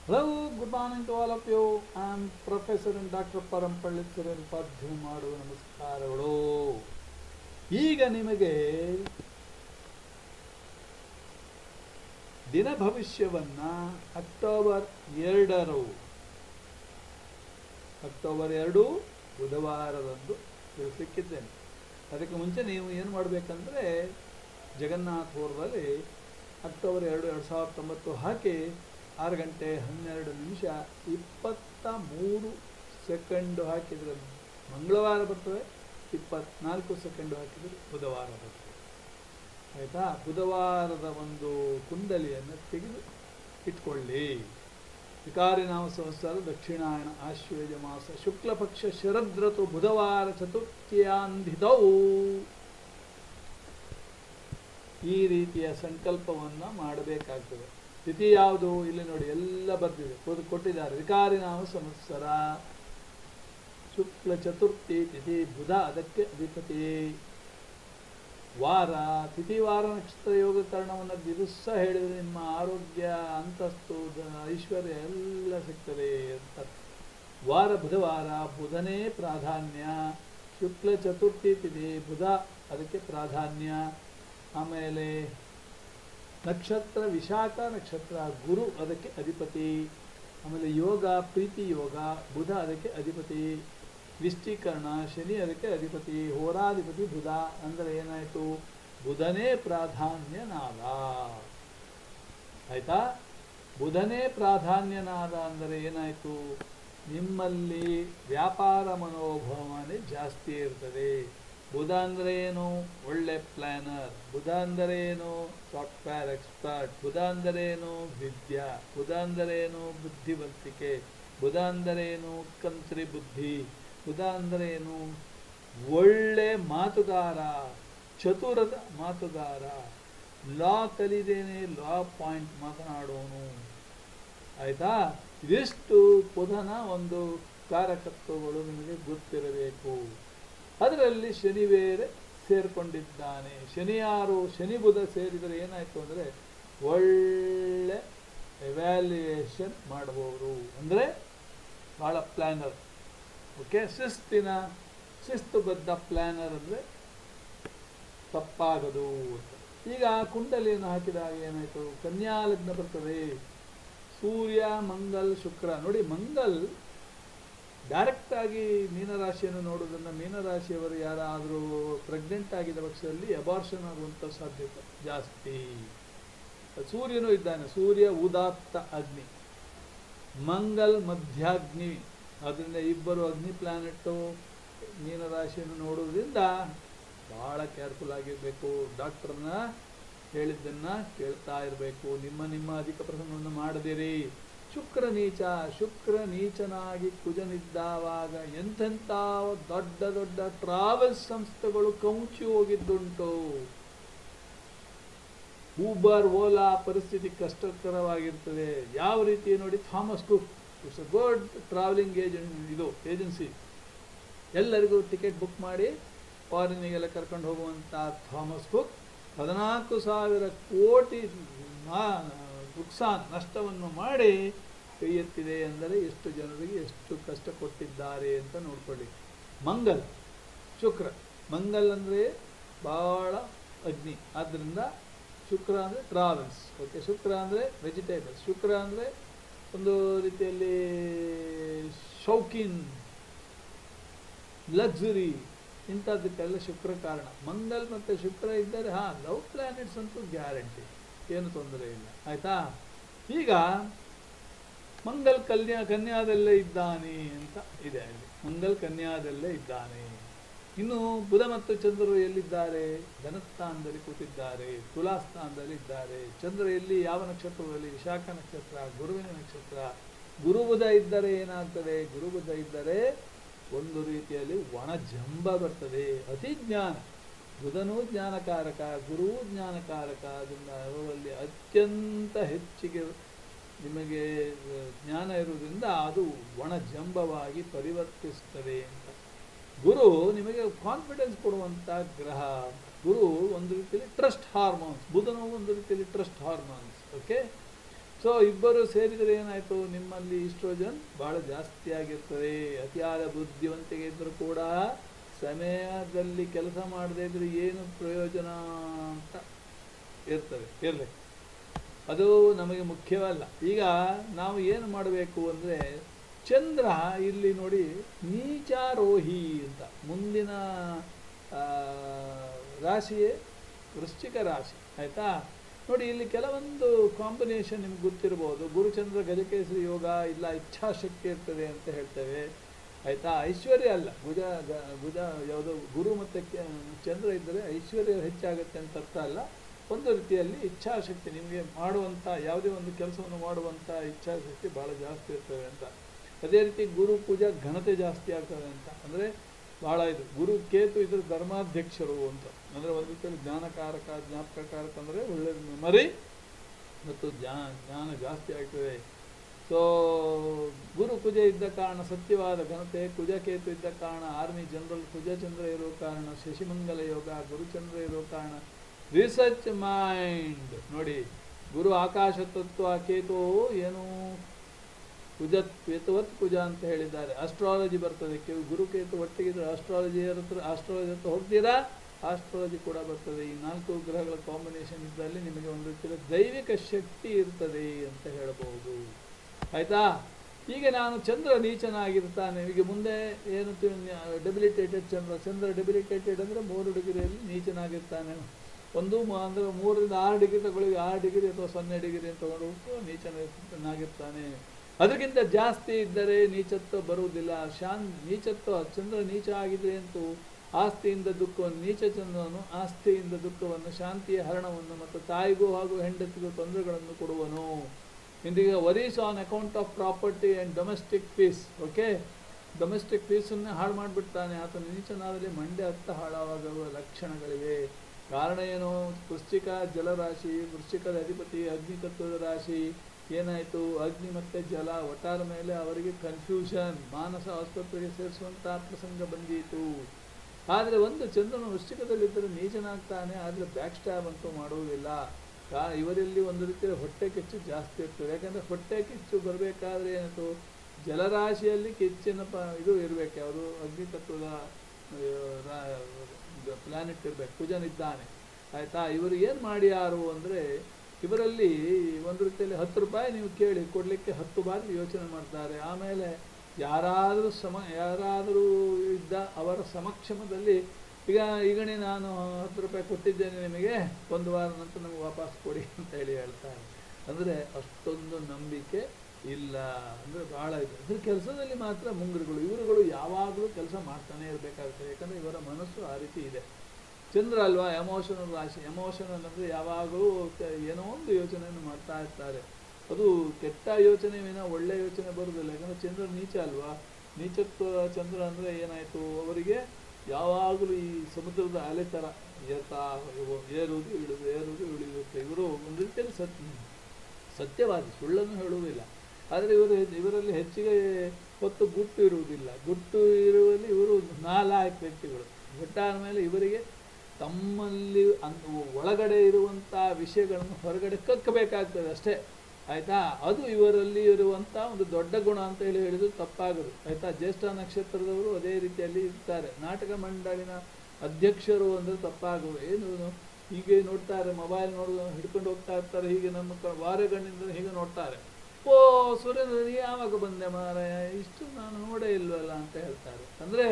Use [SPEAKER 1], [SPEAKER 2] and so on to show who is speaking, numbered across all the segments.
[SPEAKER 1] Hello, good morning to all of you. I am Professor and Dr. ಪರಂಪಳ್ಳಿಸಿರನ್ ಪದ್ಯ ಮಾಡುವ ನಮಸ್ಕಾರಗಳು ಈಗ ನಿಮಗೆ ದಿನ ಭವಿಷ್ಯವನ್ನ ಅಕ್ಟೋಬರ್ ಎರಡರು ಅಕ್ಟೋಬರ್ ಎರಡು ಬುಧವಾರದಂದು ತಿಳಿಸಲಿಕ್ಕಿದ್ದೇನೆ ಅದಕ್ಕೆ ಮುಂಚೆ ನೀವು ಏನು ಮಾಡಬೇಕಂದ್ರೆ ಜಗನ್ನಾಥ್ ಹೋರ್ದಲ್ಲಿ ಅಕ್ಟೋಬರ್ ಎರಡು ಎರಡು ಸಾವಿರದ ತೊಂಬತ್ತು ಹಾಕಿ ಆರು ಗಂಟೆ ಹನ್ನೆರಡು ನಿಮಿಷ ಇಪ್ಪತ್ತ ಮೂರು ಸೆಕೆಂಡು ಹಾಕಿದರೆ ಮಂಗಳವಾರ ಬರ್ತದೆ ಇಪ್ಪತ್ನಾಲ್ಕು ಸೆಕೆಂಡು ಹಾಕಿದರೆ ಬುಧವಾರ ಬರ್ತದೆ ಆಯಿತಾ ಬುಧವಾರದ ಒಂದು ಕುಂಡಲಿಯನ್ನು ತೆಗೆದು ಇಟ್ಕೊಳ್ಳಿ ವಿಕಾರಿ ನಾಮ ಸಂವತ್ಸರ ದಕ್ಷಿಣಾಯನ ಆಶ್ವೇಜ ಮಾಸ ಶುಕ್ಲ ಪಕ್ಷ ಶರದೃತು ಬುಧವಾರ ಚತುರ್ಥಿಯಾಂಧಿತೌ ಈ ರೀತಿಯ ಸಂಕಲ್ಪವನ್ನು ಮಾಡಬೇಕಾಗ್ತದೆ ತಿಥಿ ಯಾವುದು ಇಲ್ಲಿ ನೋಡಿ ಎಲ್ಲ ಬರ್ದಿದೆ ಕೊಡ್- ಕೊಟ್ಟಿದ್ದಾರೆ ವಿಕಾರಿ ನಾಮ ಸಂವತ್ಸರ ಶುಕ್ಲ ಚತುರ್ಥಿ ತಿಥಿ ಬುಧ ಅದಕ್ಕೆ ಅಧಿಪತಿ ವಾರ ತಿಥಿ ವಾರ ನಕ್ಷತ್ರ ಯೋಗಕರಣವನ್ನು ದಿವಸ ಹೇಳಿದರೆ ನಿಮ್ಮ ಆರೋಗ್ಯ ಅಂತಸ್ತು ದ- ಐಶ್ವರ್ಯ ಎಲ್ಲ ಸಿಗ್ತದೆ ಅಂತ ವಾರ ಬುಧವಾರ ಬುಧನೇ ಪ್ರಾಧಾನ್ಯ ಶುಕ್ಲ ಚತುರ್ಥಿ ತಿಥಿ ಬುಧ ಅದಕ್ಕೆ ಪ್ರಾಧಾನ್ಯ ಆಮೇಲೆ ನಕ್ಷತ್ರ ವಿಶಾಖ ನಕ್ಷತ್ರ ಗುರು ಅದಕ್ಕೆ ಅಧಿಪತಿ ಆಮೇಲೆ ಯೋಗ ಪ್ರೀತಿ ಯೋಗ ಬುಧ ಅದಕ್ಕೆ ಅಧಿಪತಿ ವಿಷ್ಟೀಕರಣ ಶನಿ ಅದಕ್ಕೆ ಅಧಿಪತಿ ಹೋರಾಧಿಪತಿ ಬುಧ ಅಂದರೆ ಏನಾಯಿತು ಬುಧನೇ ಪ್ರಾಧಾನ್ಯನಾದ ಆಯ್ತಾ ಬುಧನೇ ಪ್ರಾಧಾನ್ಯನಾದ ಅಂದರೆ ಏನಾಯಿತು ನಿಮ್ಮಲ್ಲಿ ವ್ಯಾಪಾರ ಮನೋಭಾವನೆ ಜಾಸ್ತಿ ಇರ್ತದೆ ಬುಧ ಅಂದರೆ ಏನು ಒಳ್ಳೆ ಪ್ಲ್ಯಾನರ್ ಬುಧ ಅಂದರೆ ಏನು ಸಾಫ್ಟ್ವೇರ್ ಎಕ್ಸ್ಪರ್ಟ್ ಬುಧ ಅಂದರೆ ಏನು ವಿದ್ಯಾ ಬುಧ ಅಂದರೆ ಏನು ಬುದ್ಧಿವಂತಿಕೆ ಬುಧ ಅಂದರೆ ಏನು ಕಂತ್ರಿ ಬುದ್ಧಿ ಬುಧ ಅಂದರೆ ಏನು ಒಳ್ಳೆ ಮಾತುಗಾರ ಚತುರದ ಮಾತುಗಾರ ಲಾ ಕಲಿದೇನೆ ಲಾ ಪಾಯಿಂಟ್ ಮಾತನಾಡೋನು ಆಯಿತಾ ಇದಿಷ್ಟು ಬುಧನ ಒಂದು ಕಾರಕತ್ವಗಳು ನಿಮಗೆ ಗೊತ್ತಿರಬೇಕು ಅದರಲ್ಲಿ ಶನಿ ಬೇರೆ ಸೇರಿಕೊಂಡಿದ್ದಾನೆ ಶನಿ ಯಾರು ಶನಿ ಬುಧ ಸೇರಿದರೆ ಏನಾಯಿತು ಅಂದರೆ ಒಳ್ಳೆ ಎವ್ಯಾಲ್ಯೂಯೇಷನ್ ಮಾಡಬಹುದು ಅಂದರೆ ಭಾಳ ಪ್ಲ್ಯಾನರ್ ಓಕೆ ಶಿಸ್ತಿನ ಶಿಸ್ತುಬದ್ಧ ಪ್ಲ್ಯಾನರ್ ಅಂದರೆ ತಪ್ಪಾಗದು ಅಂತ ಈಗ ಕುಂಡಲಿಯನ್ನು ಹಾಕಿದಾಗ ಏನಾಯಿತು ಕನ್ಯಾ ಲಗ್ನ ಬರ್ತದೆ ಸೂರ್ಯ ಮಂಗಲ್ ಶುಕ್ರ ನೋಡಿ ಮಂಗಲ್ ಡೈರೆಕ್ಟ್ ಆಗಿ ಮೀನರಾಶಿಯನ್ನು ನೋಡೋದನ್ನು ಮೀನರಾಶಿಯವರು ಯಾರಾದರೂ ಪ್ರೆಗ್ನೆಂಟ್ ಆಗಿದ್ದ ಪಕ್ಷದಲ್ಲಿ ಅಬಾರ್ಷನ್ ಆಗುವಂಥ ಸಾಧ್ಯತೆ ಜಾಸ್ತಿ ಸೂರ್ಯನೂ ಇದ್ದಾನೆ ಸೂರ್ಯ ಉದಾತ್ತ ಅಗ್ನಿ ಮಂಗಲ್ ಮಧ್ಯಾಗ್ನಿ ಅದರಿಂದ ಇಬ್ಬರು ಅಗ್ನಿ ಪ್ಲಾನೆಟ್ಟು ಮೀನರಾಶಿಯನ್ನು ನೋಡೋದ್ರಿಂದ ಭಾಳ ಕೇರ್ಫುಲ್ ಆಗಿರಬೇಕು ಡಾಕ್ಟರ್ನ ಹೇಳಿದ್ದನ್ನ ಕೇಳ್ತಾ ಇರಬೇಕು ನಿಮ್ಮ ನಿಮ್ಮ ಅಧಿಕ ಪ್ರಸಂಗವನ್ನು ಮಾಡದಿರಿ ಶುಕ್ರ ನೀಚ ಶುಕ್ರ ನೀಚನಾಗಿ ಕುಜನಿದ್ದಾವಾಗ ಎಂತೆಂಥ ದೊಡ್ಡ ದೊಡ್ಡ ಟ್ರಾವೆಲ್ ಸಂಸ್ಥೆಗಳು ಕೌಚಿ ಹೋಗಿದ್ದುಂಟು ಊಬರ್ ಓಲಾ ಪರಿಸ್ಥಿತಿ ಕಷ್ಟಕರವಾಗಿರ್ತದೆ ಯಾವ ರೀತಿ ನೋಡಿ Thomas Cook it's a good travelling agent ಇದು ಏಜೆನ್ಸಿ ಎಲ್ಲರಿಗೂ ಟಿಕೆಟ್ ಬುಕ್ ಮಾಡಿ ಫಾರಿನಿಗೆಲ್ಲ ಕರ್ಕೊಂಡು ಹೋಗುವಂಥ ಥಾಮಸ್ ಕುಕ್ ಹದಿನಾಲ್ಕು ಸಾವಿರ ಕೋಟಿ ನುಕ್ಸಾನ್ ನಷ್ಟವನ್ನು ಮಾಡಿ ಕೈ ಎತ್ತಿದೆ ಅಂದರೆ ಎಷ್ಟು ಜನರಿಗೆ ಎಷ್ಟು ಕಷ್ಟ ಕೊಟ್ಟಿದ್ದಾರೆ ಅಂತ ನೋಡ್ಕೊಳ್ಳಿ ಮಂಗಲ್ ಶುಕ್ರ ಮಂಗಲ್ ಅಂದರೆ ಭಾಳ ಅಗ್ನಿ ಆದ್ದರಿಂದ ಶುಕ್ರ ಅಂದರೆ ಟ್ರಾವೆಲ್ಸ್ ಓಕೆ ಶುಕ್ರ ಅಂದರೆ ವೆಜಿಟೇಬಲ್ಸ್ ಶುಕ್ರ ಅಂದರೆ ಒಂದು ರೀತಿಯಲ್ಲಿ ಶೌಕೀನ್ ಲಕ್ಸುರಿ ಇಂಥದ್ದಕ್ಕೆಲ್ಲ ಶುಕ್ರ ಕಾರಣ ಮಂಗಲ್ ಮತ್ತು ಶುಕ್ರ ಇದ್ದರೆ ಹಾಂ ಲವ್ ಪ್ಲ್ಯಾನೆಟ್ಸ್ ಅಂತೂ ಗ್ಯಾರಂಟಿ ಏನು ತೊಂದರೆ ಇಲ್ಲ ಆಯಿತಾ ಈಗ ಮಂಗಲ್ ಕನ್ಯಾ ಕನ್ಯಾದಲ್ಲೇ ಇದ್ದಾನೆ ಅಂತ ಇದೆ ಅಲ್ಲಿ ಮಂಗಲ್ ಕನ್ಯಾದಲ್ಲೇ ಇದ್ದಾನೆ ಇನ್ನು ಬುಧ ಮತ್ತು ಚಂದ್ರರು ಎಲ್ಲಿದ್ದಾರೆ ಧನಸ್ಥಾನದಲ್ಲಿ ಕೂತಿದ್ದಾರೆ ತುಲಾಸ್ಥಾನದಲ್ಲಿ ಇದ್ದಾರೆ ಚಂದ್ರ ಎಲ್ಲಿ ಯಾವ ನಕ್ಷತ್ರದಲ್ಲಿ ವಿಶಾಖ ನಕ್ಷತ್ರ ಗುರುವಿನ ನಕ್ಷತ್ರ ಗುರು ಬುಧ ಇದ್ದರೆ ಏನಾಗ್ತದೆ ಗುರು ಬುಧ ಇದ್ದರೆ ಒಂದು ರೀತಿಯಲ್ಲಿ ಒಣ ಜಂಬ ಬರ್ತದೆ ಅತಿ ಜ್ಞಾನ ಬುಧನೂ ಜ್ಞಾನಕಾರಕ ಗುರುವು ಜ್ಞಾನಕಾರಕ ಅದರಿಂದ ಅವರಲ್ಲಿ ಅತ್ಯಂತ ಹೆಚ್ಚಿಗೆ ನಿಮಗೆ ಜ್ಞಾನ ಇರುವುದರಿಂದ ಅದು ಒಣ ಜಂಬವಾಗಿ ಪರಿವರ್ತಿಸ್ತದೆ ಅಂತ ಗುರು ನಿಮಗೆ ಕಾನ್ಫಿಡೆನ್ಸ್ ಕೊಡುವಂಥ ಗ್ರಹ ಗುರು ಒಂದು ರೀತಿಯಲ್ಲಿ ಟ್ರಸ್ಟ್ ಹಾರ್ಮೋನ್ಸ್ ಬುಧನು ಒಂದು ರೀತಿಯಲ್ಲಿ ಟ್ರಸ್ಟ್ ಹಾರ್ಮೋನ್ಸ್ ಓಕೆ ಸೊ ಇಬ್ಬರು ಸೇರಿದರೆ ಏನಾಯಿತು ನಿಮ್ಮಲ್ಲಿ ಈಸ್ಟ್ರೋಜನ್ ಭಾಳ ಜಾಸ್ತಿ ಆಗಿರ್ತದೆ ಅತಿಯಾದ ಬುದ್ಧಿವಂತಿಕೆ ಇದ್ದರೂ ಕೂಡ ಸಮಯದಲ್ಲಿ ಕೆಲಸ ಮಾಡದೇ ಇದ್ರೆ ಏನು ಪ್ರಯೋಜನ ಅಂತ ಇರ್ತದೆ ಇರಲಿ ಅದು ನಮಗೆ ಮುಖ್ಯವಲ್ಲ ಈಗ ನಾವು ಏನು ಮಾಡಬೇಕು ಅಂದರೆ ಚಂದ್ರ ಇಲ್ಲಿ ನೋಡಿ ನೀಚಾರೋಹಿ ಅಂತ ಮುಂದಿನ ಆ, ರಾಶಿಯೇ ವೃಶ್ಚಿಕ ರಾಶಿ ಆಯಿತಾ ನೋಡಿ ಇಲ್ಲಿ ಕೆಲವೊಂದು ಕಾಂಬಿನೇಷನ್ ನಿಮ್ಗೆ ಗೊತ್ತಿರ್ಬೋದು ಗುರುಚಂದ್ರ ಗಜಕೇಸರಿ ಯೋಗ ಇಲ್ಲ ಇಚ್ಛಾಶಕ್ತಿ ಇರ್ತದೆ ಅಂತ ಹೇಳ್ತೇವೆ ಆಯಿತಾ ಐಶ್ವರ್ಯ ಅಲ್ಲ ಭುಜ ಗ- ಭುಜ ಯಾವುದು ಗುರು ಮತ್ತು ಕೆ- ಚಂದ್ರ ಇದ್ದರೆ ಐಶ್ವರ್ಯ ಹೆಚ್ಚಾಗುತ್ತೆ ಅಂತ ಅರ್ಥ ಅಲ್ಲ ಒಂದು ರೀತಿಯಲ್ಲಿ ಇಚ್ಛಾಶಕ್ತಿ ನಿಮಗೆ ಮಾಡುವಂಥ ಯಾವುದೇ ಒಂದು ಕೆಲಸವನ್ನು ಮಾಡುವಂಥ ಇಚ್ಛಾಶಕ್ತಿ ಭಾಳ ಜಾಸ್ತಿ ಇರ್ತದೆ ಅಂತ ಅದೇ ರೀತಿ ಗುರು ಪೂಜಾ ಘನತೆ ಜಾಸ್ತಿ ಆಗ್ತದೆ ಅಂತ ಅಂದರೆ ಭಾಳ ಇದು ಗುರು ಕೇತು ಇದ್ರ ಧರ್ಮಾಧ್ಯಕ್ಷರು ಅಂತ ಅಂದರೆ ಒಂದು ರೀತಿಯಲ್ಲಿ ಜ್ಞಾನಕಾರಕ ಜ್ಞಾಪಕಕಾರಕ ಅಂದರೆ ಒಳ್ಳೆ ಮೆಮರಿ ಮತ್ತು ಜ್ಞಾ ಜ್ಞಾನ ಜಾಸ್ತಿ ಆಗ್ತದೆ ಸೊ ಗುರು ಕುಜ ಇದ್ದ ಕಾರಣ ಸತ್ಯವಾದ ಘನತೆ ಕುಜಕೇತು ಇದ್ದ ಕಾರಣ ಆರ್ಮಿ ಜನರಲ್ ಕುಜಚಂದ್ರ ಇರೋ ಕಾರಣ ಶಶಿಮಂಗಲ ಯೋಗ ಗುರುಚಂದ್ರ ಇರೋ ಕಾರಣ ರಿಸರ್ಚ್ ಮೈಂಡ್ ನೋಡಿ ಗುರು ಆಕಾಶ ತತ್ವ ಕೇತು ಏನು ಕುಜ ಕೇತುವತ್ ಕುಜ ಅಂತ ಹೇಳಿದ್ದಾರೆ ಅಸ್ಟ್ರಾಲಜಿ ಬರ್ತದೆ ಕೆ- ಗುರುಕೇತು ಒಟ್ಟಿಗಿದ್ರೆ ಅಸ್ಟ್ರಾಲಜಿ ಹತ್ರ ಆಸ್ಟ್ರಾಲಜಿ ಹತ್ರ ಹೋಗ್ತೀರಾ ಆಸ್ಟ್ರಾಲಜಿ ಕೂಡ ಬರ್ತದೆ ಈ ನಾಲ್ಕು ಗ್ರಹಗಳ ಕಾಂಬಿನೇಷನ್ ಇದ್ದಲ್ಲಿ ನಿಮಗೆ ಒಂದು ರೀತಿಯ ದೈವಿಕ ಶಕ್ತಿ ಇರ್ತದೆ ಅಂತ ಹೇಳಬಹುದು ಆಯ್ತಾ ಈಗ ನಾನು ಚಂದ್ರ ನೀಚನಾಗಿರ್ತಾನೆ ಈಗ ಮುಂದೆ ಏನು ಡೆಬಿಲಿಟೇಟೆಡ್ ಚಂದ್ರ ಚಂದ್ರ ಡೆಬಿಲಿಟೇಟೆಡ್ ಅಂದರೆ ಮೂರು ಡಿಗ್ರಿಯಲ್ಲಿ ನೀಚನಾಗಿರ್ತಾನೆ ಒಂದು ಮ- ಅಂದ್ರೆ ಮೂರರಿಂದ ಆರು ಡಿಗ್ರಿ ತಗೊಳ್ಳಿ ಆರು ಡಿಗ್ರಿ ಅಥವಾ ಸೊನ್ನೆ ಡಿಗ್ರಿ ಅಂತ ತಗೊಂಡು ನೀಚನಾಗಿರ್ತಾನೆ ಅದಕ್ಕಿಂತ ಜಾಸ್ತಿ ಇದ್ದರೆ ನೀಚತ್ವ ಬರುವುದಿಲ್ಲ ಶಾನ್ ನೀಚತ್ವ ಚಂದ್ರ ನೀಚ ಆಗಿದೆ ಅಂತೂ ಆಸ್ತಿಯಿಂದ ದುಃಖವನ್ನು ನೀಚ ಚಂದ್ರನು ಆಸ್ತಿಯಿಂದ ದುಃಖವನ್ನು ಶಾಂತಿಯ ಹರಣವನ್ನು ಮತ್ತು ತಾಯಿಗೂ ಹಾಗೂ ಹೆಂಡತಿಗೂ ತೊಂದರೆಗಳನ್ನು ಕೊಡುವನು ಇಂದೀಗ worries on account of property and domestic peace okay domestic ಪೀಸನ್ನೇ ಹಾಳು ಮಾಡಿಬಿಡ್ತಾನೆ ಆತನ ನೀಚನಾದಲ್ಲಿ ಮಂಡ್ಯ ಹತ್ತ ಹಾಳಾಗುವ ಲಕ್ಷಣಗಳಿವೆ ಕಾರಣ ಏನು ವೃಶ್ಚಿಕ ಜಲರಾಶಿ ವೃಶ್ಚಿಕದ ಅಧಿಪತಿ ಅಗ್ನಿ ತತ್ವದ ರಾಶಿ ಏನಾಯಿತು ಅಗ್ನಿ ಮತ್ತು ಜಲ ಒಟ್ಟಾರ ಮೇಲೆ ಅವರಿಗೆ ಕನ್ಫ್ಯೂಷನ್ ಮಾನಸ ಆಸ್ಪತ್ರೆಗೆ ಸೇರಿಸುವಂಥ ಪ್ರಸಂಗ ಬಂದೀತು ಆದರೆ ಒಂದು ಚಂದ್ರನು ವೃಶ್ಚಿಕದಲ್ಲಿದ್ದರೆ ನೀಚನಾಗ್ತಾನೆ ಆದರೆ ಬ್ಯಾಕ್ ಸ್ಟ್ಯಾಬ್ ಅಂತೂ ಮಾಡುವುದಿಲ್ಲ ಕಾ ಇವರಲ್ಲಿ ಒಂದು ರೀತಿಯ ಹೊಟ್ಟೆ ಕಿಚ್ಚು ಜಾಸ್ತಿ ಇರ್ತದೆ ಯಾಕಂದರೆ ಹೊಟ್ಟೆ ಕಿಚ್ಚು ಬರಬೇಕಾದ್ರೆ ಏನಾಯ್ತು ಜಲರಾಶಿಯಲ್ಲಿ ಕಿಚ್ಚಿನ ಪ ಇದು ಇರಬೇಕು ಯಾವುದು ಅಗ್ನಿ ತತ್ವದ ಪ್ಲಾನೆಟ್ ಇರಬೇಕು ಕುಜನಿದ್ದಾನೆ ಆಯಿತಾ ಇವರು ಏನು ಮಾಡ್ಯಾರು ಅಂದರೆ ಇವರಲ್ಲಿ ಒಂದು ರೀತಿಯಲ್ಲಿ ಹತ್ತು ರೂಪಾಯಿ ನೀವು ಕೇಳಿ ಕೊಡಲಿಕ್ಕೆ ಹತ್ತು ಬಾರಿ ಯೋಚನೆ ಮಾಡ್ತಾರೆ ಆಮೇಲೆ ಯಾರಾದರೂ ಸಮ ಯಾರಾದರೂ ಇದ್ದ ಅವರ ಸಮಕ್ಷಮದಲ್ಲಿ ಈಗ ಈಗಣಿ ನಾನು ಹತ್ತು ರೂಪಾಯಿ ಕೊಟ್ಟಿದ್ದೇನೆ ನಿಮಗೆ ಒಂದು ವಾರ ನಂತರ ನಮಗೆ ವಾಪಸ್ ಕೊಡಿ ಅಂತ ಹೇಳಿ ಹೇಳ್ತಾರೆ ಅಂದರೆ ಅಷ್ಟೊಂದು ನಂಬಿಕೆ ಇಲ್ಲ ಅಂದರೆ ಭಾಳ ಇದೆ ಅದ್ರ ಕೆಲಸದಲ್ಲಿ ಮಾತ್ರ ಮುಂಗುರುಗಳು ಇವರುಗಳು ಯಾವಾಗಲೂ ಕೆಲಸ ಮಾಡ್ತಾನೆ ಇರಬೇಕಾಗುತ್ತೆ ಯಾಕಂದರೆ ಇವರ ಮನಸ್ಸು ಆ ರೀತಿ ಇದೆ ಚಂದ್ರ ಅಲ್ವಾ ಎಮೋಷನಲ್ ರಾಶಿ ಎಮೋಷನಲ್ ಅಂದರೆ ಯಾವಾಗಲೂ ಕ- ಏನೋ ಒಂದು ಯೋಚನೆಯನ್ನು ಮಾಡ್ತಾ ಇರ್ತಾರೆ ಅದು ಕೆಟ್ಟ ಯೋಚನೆ ವಿನ ಒಳ್ಳೆ ಯೋಚನೆ ಬರುವುದಿಲ್ಲ ಯಾಕಂದರೆ ಚಂದ್ರ ನೀಚ ಅಲ್ವಾ ನೀಚತ್ವ ಚಂದ್ರ ಅಂದರೆ ಏನಾಯಿತು ಅವರಿಗೆ ಯಾವಾಗಲೂ ಈ ಸಮುದ್ರದ ಅಲೆ ಥರ ಏರ್ತಾ ಏರುವುದು ಇಳುವುದು ಏರುವುದು ಇಳಿಯುತ್ತೆ ಇವರು ಒಂದು ರೀತಿಯಲ್ಲಿ ಸತ್ ಸತ್ಯವಾದಿ ಸುಳ್ಳನ್ನು ಹೇಳುವುದಿಲ್ಲ ಆದರೆ ಇವರು ಇವರಲ್ಲಿ ಹೆಚ್ಚಿಗೆ ಹೊತ್ತು ಗುಟ್ಟು ಇರುವುದಿಲ್ಲ ಗುಟ್ಟು ಇರುವಲ್ಲಿ ಇವರು ನಾಲ್ಕು ವ್ಯಕ್ತಿಗಳು ಒಟ್ಟಾದ ಮೇಲೆ ಇವರಿಗೆ ತಮ್ಮಲ್ಲಿ ಅನ್ ಒಳಗಡೆ ಇರುವಂಥ ವಿಷಯಗಳನ್ನು ಹೊರಗಡೆ ಕಕ್ಕಬೇಕಾಗ್ತದೆ ಅಷ್ಟೇ ಆಯಿತಾ ಅದು ಇವರಲ್ಲಿ ಇರುವಂಥ ಒಂದು ದೊಡ್ಡ ಗುಣ ಅಂತ ಹೇಳಿ ಹೇಳಿದ್ರು ತಪ್ಪಾಗದು ಆಯಿತಾ ಜ್ಯೇಷ್ಠ ನಕ್ಷತ್ರದವರು ಅದೇ ರೀತಿಯಲ್ಲಿ ಇರ್ತಾರೆ ನಾಟಕ ಮಂಡಳಿನ ಅಧ್ಯಕ್ಷರು ಅಂದರೆ ತಪ್ಪಾಗವು ಏನು ಹೀಗೆ ನೋಡ್ತಾರೆ ಮೊಬೈಲ್ ನೋಡ್ ಹಿಡ್ಕೊಂಡು ಹೋಗ್ತಾ ಇರ್ತಾರೆ ಹೀಗೆ ನಮ್ಮ ಕ- ವಾರಗಣ್ಣಿಂದ ಹೀಗೆ ನೋಡ್ತಾರೆ ಓ ಸುರೇಂದ್ರ ನೀ ಯಾವಾಗ ಬಂದೆ ಮಾರಾಯ ಇಷ್ಟು ನಾನು ನೋಡೇ ಇಲ್ವಲ್ಲ ಅಂತ ಹೇಳ್ತಾರೆ ಅಂದರೆ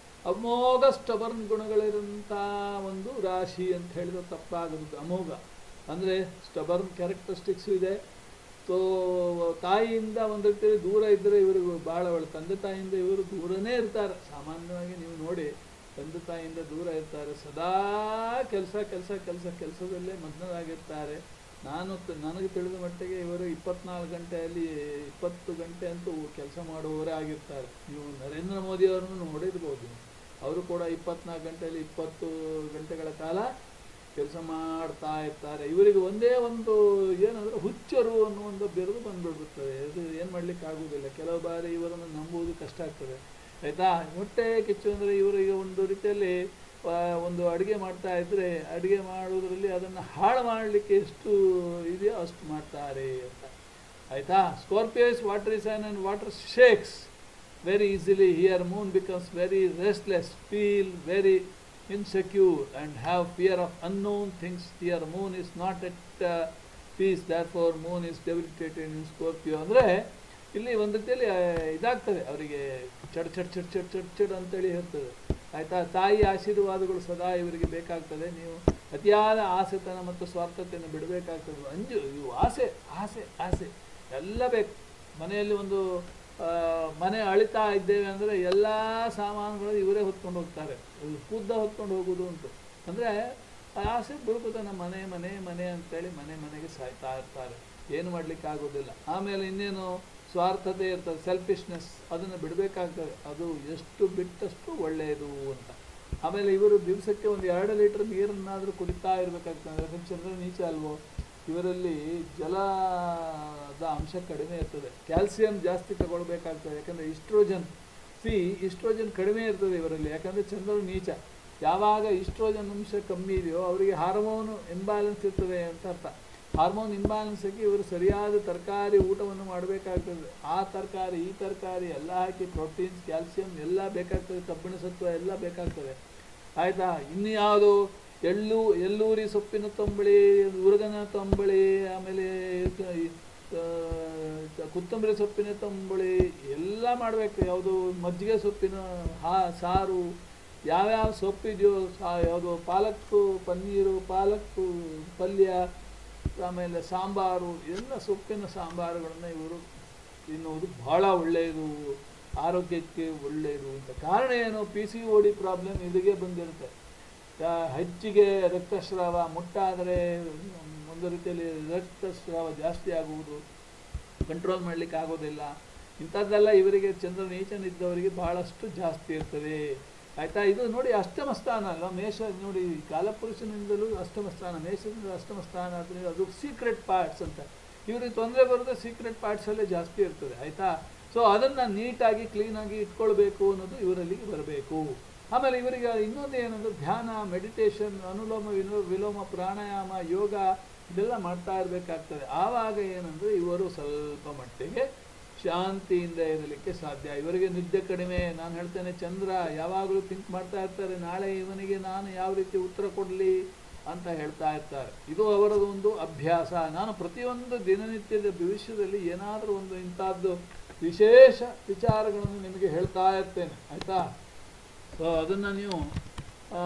[SPEAKER 1] ಅಮೋಘ ಸ್ಟಬರ್ನ್ ಗುಣಗಳಿರುವಂಥ ಒಂದು ರಾಶಿ ಅಂತ ಹೇಳಿದ್ರೆ ತಪ್ಪಾಗದು ಅಮೋಘ ಅಂದರೆ ಸ್ಟಬರ್ನ್ ಕ್ಯಾರೆಕ್ಟರಿಸ್ಟಿಕ್ಸ್ ಇದೆ ಸೊ ತಾಯಿಯಿಂದ ಒಂದು ರೀತಿಯಲ್ಲಿ ದೂರ ಇದ್ದರೆ ಇವರಿಗೂ ಭಾಳ ಒಳ್ಳೆ ತಂದೆ ತಾಯಿಯಿಂದ ಇವರು ದೂರನೇ ಇರ್ತಾರೆ ಸಾಮಾನ್ಯವಾಗಿ ನೀವು ನೋಡಿ ತಂದೆ ತಾಯಿಯಿಂದ ದೂರ ಇರ್ತಾರೆ ಸದಾ ಕೆಲಸ ಕೆಲಸ ಕೆಲಸ ಕೆಲಸದಲ್ಲೇ ಮಗ್ನರಾಗಿರ್ತಾರೆ ನಾನು ತ- ನನಗೆ ತಿಳಿದ ಮಟ್ಟಿಗೆ ಇವರು ಇಪ್ಪತ್ನಾಲ್ಕು ಗಂಟೆಯಲ್ಲಿ ಇಪ್ಪತ್ತು ಗಂಟೆ ಅಂತೂ ಕೆಲಸ ಮಾಡುವವರೇ ಆಗಿರ್ತಾರೆ ನೀವು ನರೇಂದ್ರ ಮೋದಿ ಅವರನ್ನು ನೋಡಿರ್ಬೋದು ಅವರು ಕೂಡ ಇಪ್ಪತ್ನಾಲ್ಕು ಗಂಟೆಯಲ್ಲಿ ಇಪ್ಪತ್ತು ಗಂಟೆಗಳ ಕಾಲ ಕೆಲಸ ಮಾಡ್ತಾ ಇರ್ತಾರೆ ಇವರಿಗೆ ಒಂದೇ ಒಂದು ಏನಂದ್ರೆ ಹುಚ್ಚರು ಅನ್ನೋ ಒಂದು ಬಿರುದು ಬಂದ್ಬಿಡುತ್ತದೆ ಇದು ಏನು ಮಾಡ್ಲಿಕ್ಕೆ ಆಗುವುದಿಲ್ಲ ಕೆಲವು ಬಾರಿ ಇವರನ್ನು ನಂಬುವುದು ಕಷ್ಟ ಆಗ್ತದೆ ಆಯಿತಾ ಹೊಟ್ಟೆ ಕಿಚ್ಚು ಅಂದರೆ ಇವರು ಈಗ ಒಂದು ರೀತಿಯಲ್ಲಿ ಆ, ಒಂದು ಅಡುಗೆ ಮಾಡ್ತಾ ಇದ್ದರೆ ಅಡುಗೆ ಮಾಡುವುದರಲ್ಲಿ ಅದನ್ನು ಹಾಳು ಮಾಡಲಿಕ್ಕೆ ಎಷ್ಟು ಇದೆಯೋ ಅಷ್ಟು ಮಾಡ್ತಾರೆ ಅಂತ ಆಯ್ತಾ Scorpio is water sign and water shakes very easily here moon becomes very restless feel very insecure and have fear of unknown things here moon is not at peace that for moon is debilitated in Scorpio ಅಂದರೆ ಇಲ್ಲಿ ಒಂದು ರೀತಿಯಲ್ಲಿ ಆ, ಇದಾಗ್ತದೆ ಅವರಿಗೆ ಚಡ್ ಚಡ್ ಚಡ್ ಚಡ್ ಚಡ್ ಚಡ್ ಅಂತೇಳಿ ಇರ್ತದೆ ಆಯಿತಾ ತಾಯಿ ಆಶೀರ್ವಾದಗಳು ಸದಾ ಇವರಿಗೆ ಬೇಕಾಗ್ತದೆ ನೀವು ಅತಿಯಾದ ಆಸೆತನ ಮತ್ತು ಸ್ವಾರ್ಥತೆಯನ್ನು ಬಿಡಬೇಕಾಗ್ತದೆ ಅಂಜು ಇವು ಆಸೆ ಆಸೆ ಆಸೆ ಎಲ್ಲ ಬೇಕು ಮನೆಯಲ್ಲಿ ಒಂದು ಆ, ಮನೆ ಅಳಿತಾ ಇದ್ದೇವೆ ಅಂದರೆ ಎಲ್ಲ ಸಾಮಾನುಗಳು ಇವರೇ ಹೊತ್ಕೊಂಡು ಹೋಗ್ತಾರೆ ಖುದ್ದ ಹೊತ್ಕೊಂಡು ಹೋಗೋದು ಉಂಟು ಅಂದರೆ ಆಸೆ ಬುಡುಕುತನ ಮನೆ ಮನೆ ಮನೆ ಅಂತೇಳಿ ಮನೆ ಮನೆಗೆ ಸಾಯ್ತಾ ಇರ್ತಾರೆ ಏನು ಮಾಡ್ಲಿಕ್ಕೆ ಆಗೋದಿಲ್ಲ ಆಮೇಲೆ ಇನ್ನೇನು ಸ್ವಾರ್ಥತೆ ಇರ್ತದೆ ಸೆಲ್ಫಿಶ್ನೆಸ್ ಅದನ್ನು ಬಿಡಬೇಕಾಗ್ತದೆ ಅದು ಎಷ್ಟು ಬಿಟ್ಟಷ್ಟು ಒಳ್ಳೆಯದು ಅಂತ ಆಮೇಲೆ ಇವರು ದಿವಸಕ್ಕೆ ಒಂದು ಎರಡು ಲೀಟರ್ ನೀರನ್ನಾದರೂ ಕುಡಿತಾ ಇರಬೇಕಾಗ್ತದೆ ಯಾಕಂದ್ರೆ ಚಂದ್ರ ನೀಚ ಅಲ್ವೋ ಇವರಲ್ಲಿ ಜಲದ ಅಂಶ ಕಡಿಮೆ ಇರ್ತದೆ ಕ್ಯಾಲ್ಸಿಯಂ ಜಾಸ್ತಿ ತಗೊಳ್ಬೇಕಾಗ್ತದೆ ಯಾಕಂದರೆ ಇಸ್ಟ್ರೋಜನ್ ಸಿ ಇಸ್ಟ್ರೋಜನ್ ಕಡಿಮೆ ಇರ್ತದೆ ಇವರಲ್ಲಿ ಯಾಕಂದರೆ ಚಂದ್ರನು ನೀಚ ಯಾವಾಗ ಇಸ್ಟ್ರೋಜನ್ ಅಂಶ ಕಮ್ಮಿ ಇದೆಯೋ ಅವರಿಗೆ ಹಾರ್ಮೋನ್ ಇಂಬ್ಯಾಲೆನ್ಸ್ ಇರ್ತದೆ ಅಂತ ಅರ್ಥ ಹಾರ್ಮೋನ್ ಇಂಬ್ಯಾಲೆನ್ಸ್ಗೆ ಇವರು ಸರಿಯಾದ ತರಕಾರಿ ಊಟವನ್ನು ಮಾಡಬೇಕಾಗ್ತದೆ ಆ ತರಕಾರಿ ಈ ತರಕಾರಿ ಎಲ್ಲ ಹಾಕಿ ಪ್ರೋಟೀನ್ಸ್ ಕ್ಯಾಲ್ಸಿಯಂ ಎಲ್ಲ ಬೇಕಾಗ್ತದೆ ಕಬ್ಬಿಣ ಸತ್ವ ಎಲ್ಲ ಬೇಕಾಗ್ತದೆ ಆಯಿತಾ ಇನ್ನು ಯಾವುದು ಎಳ್ಳು ಎಳ್ಳೂರಿ ಸೊಪ್ಪಿನ ತಂಬಳಿ ಉರುಗನ ತಂಬಳಿ ಆಮೇಲೆ ಕ- ಈ, ಆ, ಕೊತ್ತಂಬರಿ ಸೊಪ್ಪಿನ ತಂಬಳಿ ಎಲ್ಲ ಮಾಡಬೇಕು ಯಾವುದು ಮಜ್ಜಿಗೆ ಸೊಪ್ಪಿನ ಹಾ ಸಾರು ಯಾವ್ಯಾವ ಸೊಪ್ಪಿದೆಯೋ ಸಾ ಯಾವುದು ಪಾಲಕ್ಕು ಪನ್ನೀರು ಪಾಲಕ್ಕು ಪಲ್ಯ ಆಮೇಲೆ ಸಾಂಬಾರು ಎಲ್ಲ ಸೊಪ್ಪಿನ ಸಾಂಬಾರುಗಳನ್ನು ಇವರು ತಿನ್ನುವುದು ಬಹಳ ಒಳ್ಳೆಯದು ಆರೋಗ್ಯಕ್ಕೆ ಒಳ್ಳೆಯದು ಅಂತ ಕಾರಣ ಏನು P C O D problem ಇದಿಗೆ ಬಂದಿರುತ್ತೆ ಆ, ಹೆಚ್ಚಿಗೆ ರಕ್ತಸ್ರಾವ ಮುಟ್ಟಾದರೆ ಒಂದು ರೀತಿಯಲ್ಲಿ ರಕ್ತಸ್ರಾವ ಜಾಸ್ತಿ ಆಗುವುದು ಕಂಟ್ರೋಲ್ ಮಾಡಲಿಕ್ಕೆ ಆಗೋದಿಲ್ಲ ಇಂಥದ್ದೆಲ್ಲ ಇವರಿಗೆ ಚಂದ್ರ ನೀಚನಿದ್ದವರಿಗೆ ಬಹಳಷ್ಟು ಜಾಸ್ತಿ ಇರ್ತದೆ ಆಯಿತಾ ಇದು ನೋಡಿ ಅಷ್ಟಮ ಸ್ಥಾನ ಅಲ್ವಾ ಮೇಷ ನೋಡಿ ಕಾಲಪುರುಷನಿಂದಲೂ ಅಷ್ಟಮ ಸ್ಥಾನ ಮೇಷದಿಂದ ಅಷ್ಟಮ ಸ್ಥಾನ ಆದರೆ ಅದು ಸೀಕ್ರೆಟ್ ಪಾರ್ಟ್ಸ್ ಅಂತ ಇವರಿಗೆ ತೊಂದರೆ ಬರೋದು ಸೀಕ್ರೆಟ್ ಪಾರ್ಟ್ಸಲ್ಲೇ ಜಾಸ್ತಿ ಇರ್ತದೆ ಆಯಿತಾ ಸೊ ಅದನ್ನು ನೀಟಾಗಿ ಕ್ಲೀನಾಗಿ ಇಟ್ಕೊಳ್ಬೇಕು ಅನ್ನೋದು ಇವರಲ್ಲಿ ಬರಬೇಕು ಆಮೇಲೆ ಇವರಿಗೆ ಇನ್ನೊಂದು ಏನಂದ್ರೆ ಧ್ಯಾನ ಮೆಡಿಟೇಷನ್ ಅನುಲೋಮ ವಿಲೋ ವಿಲೋಮ ಪ್ರಾಣಾಯಾಮ ಯೋಗ ಇದೆಲ್ಲ ಮಾಡ್ತಾ ಇರಬೇಕಾಗ್ತದೆ ಆವಾಗ ಏನಂದರೆ ಇವರು ಸ್ವಲ್ಪ ಮಟ್ಟಿಗೆ ಶಾಂತಿಯಿಂದ ಇರಲಿಕ್ಕೆ ಸಾಧ್ಯ ಇವರಿಗೆ ನಿದ್ದೆ ಕಡಿಮೆ ನಾನು ಹೇಳ್ತೇನೆ ಚಂದ್ರ ಯಾವಾಗಲೂ ಥಿಂಕ್ ಮಾಡ್ತಾ ಇರ್ತಾರೆ ನಾಳೆ ಇವನಿಗೆ ನಾನು ಯಾವ ರೀತಿ ಉತ್ತರ ಕೊಡಲಿ ಅಂತ ಹೇಳ್ತಾ ಇರ್ತಾರೆ ಇದು ಅವರದು ಒಂದು ಅಭ್ಯಾಸ ನಾನು ಪ್ರತಿಯೊಂದು ದಿನನಿತ್ಯದ ಭವಿಷ್ಯದಲ್ಲಿ ಏನಾದರೂ ಒಂದು ಇಂಥದ್ದು ವಿಶೇಷ ವಿಚಾರಗಳನ್ನು ನಿಮಗೆ ಹೇಳ್ತಾ ಇರ್ತೇನೆ ಆಯಿತಾ ಸೊ ಅದನ್ನು ನೀವು ಆ,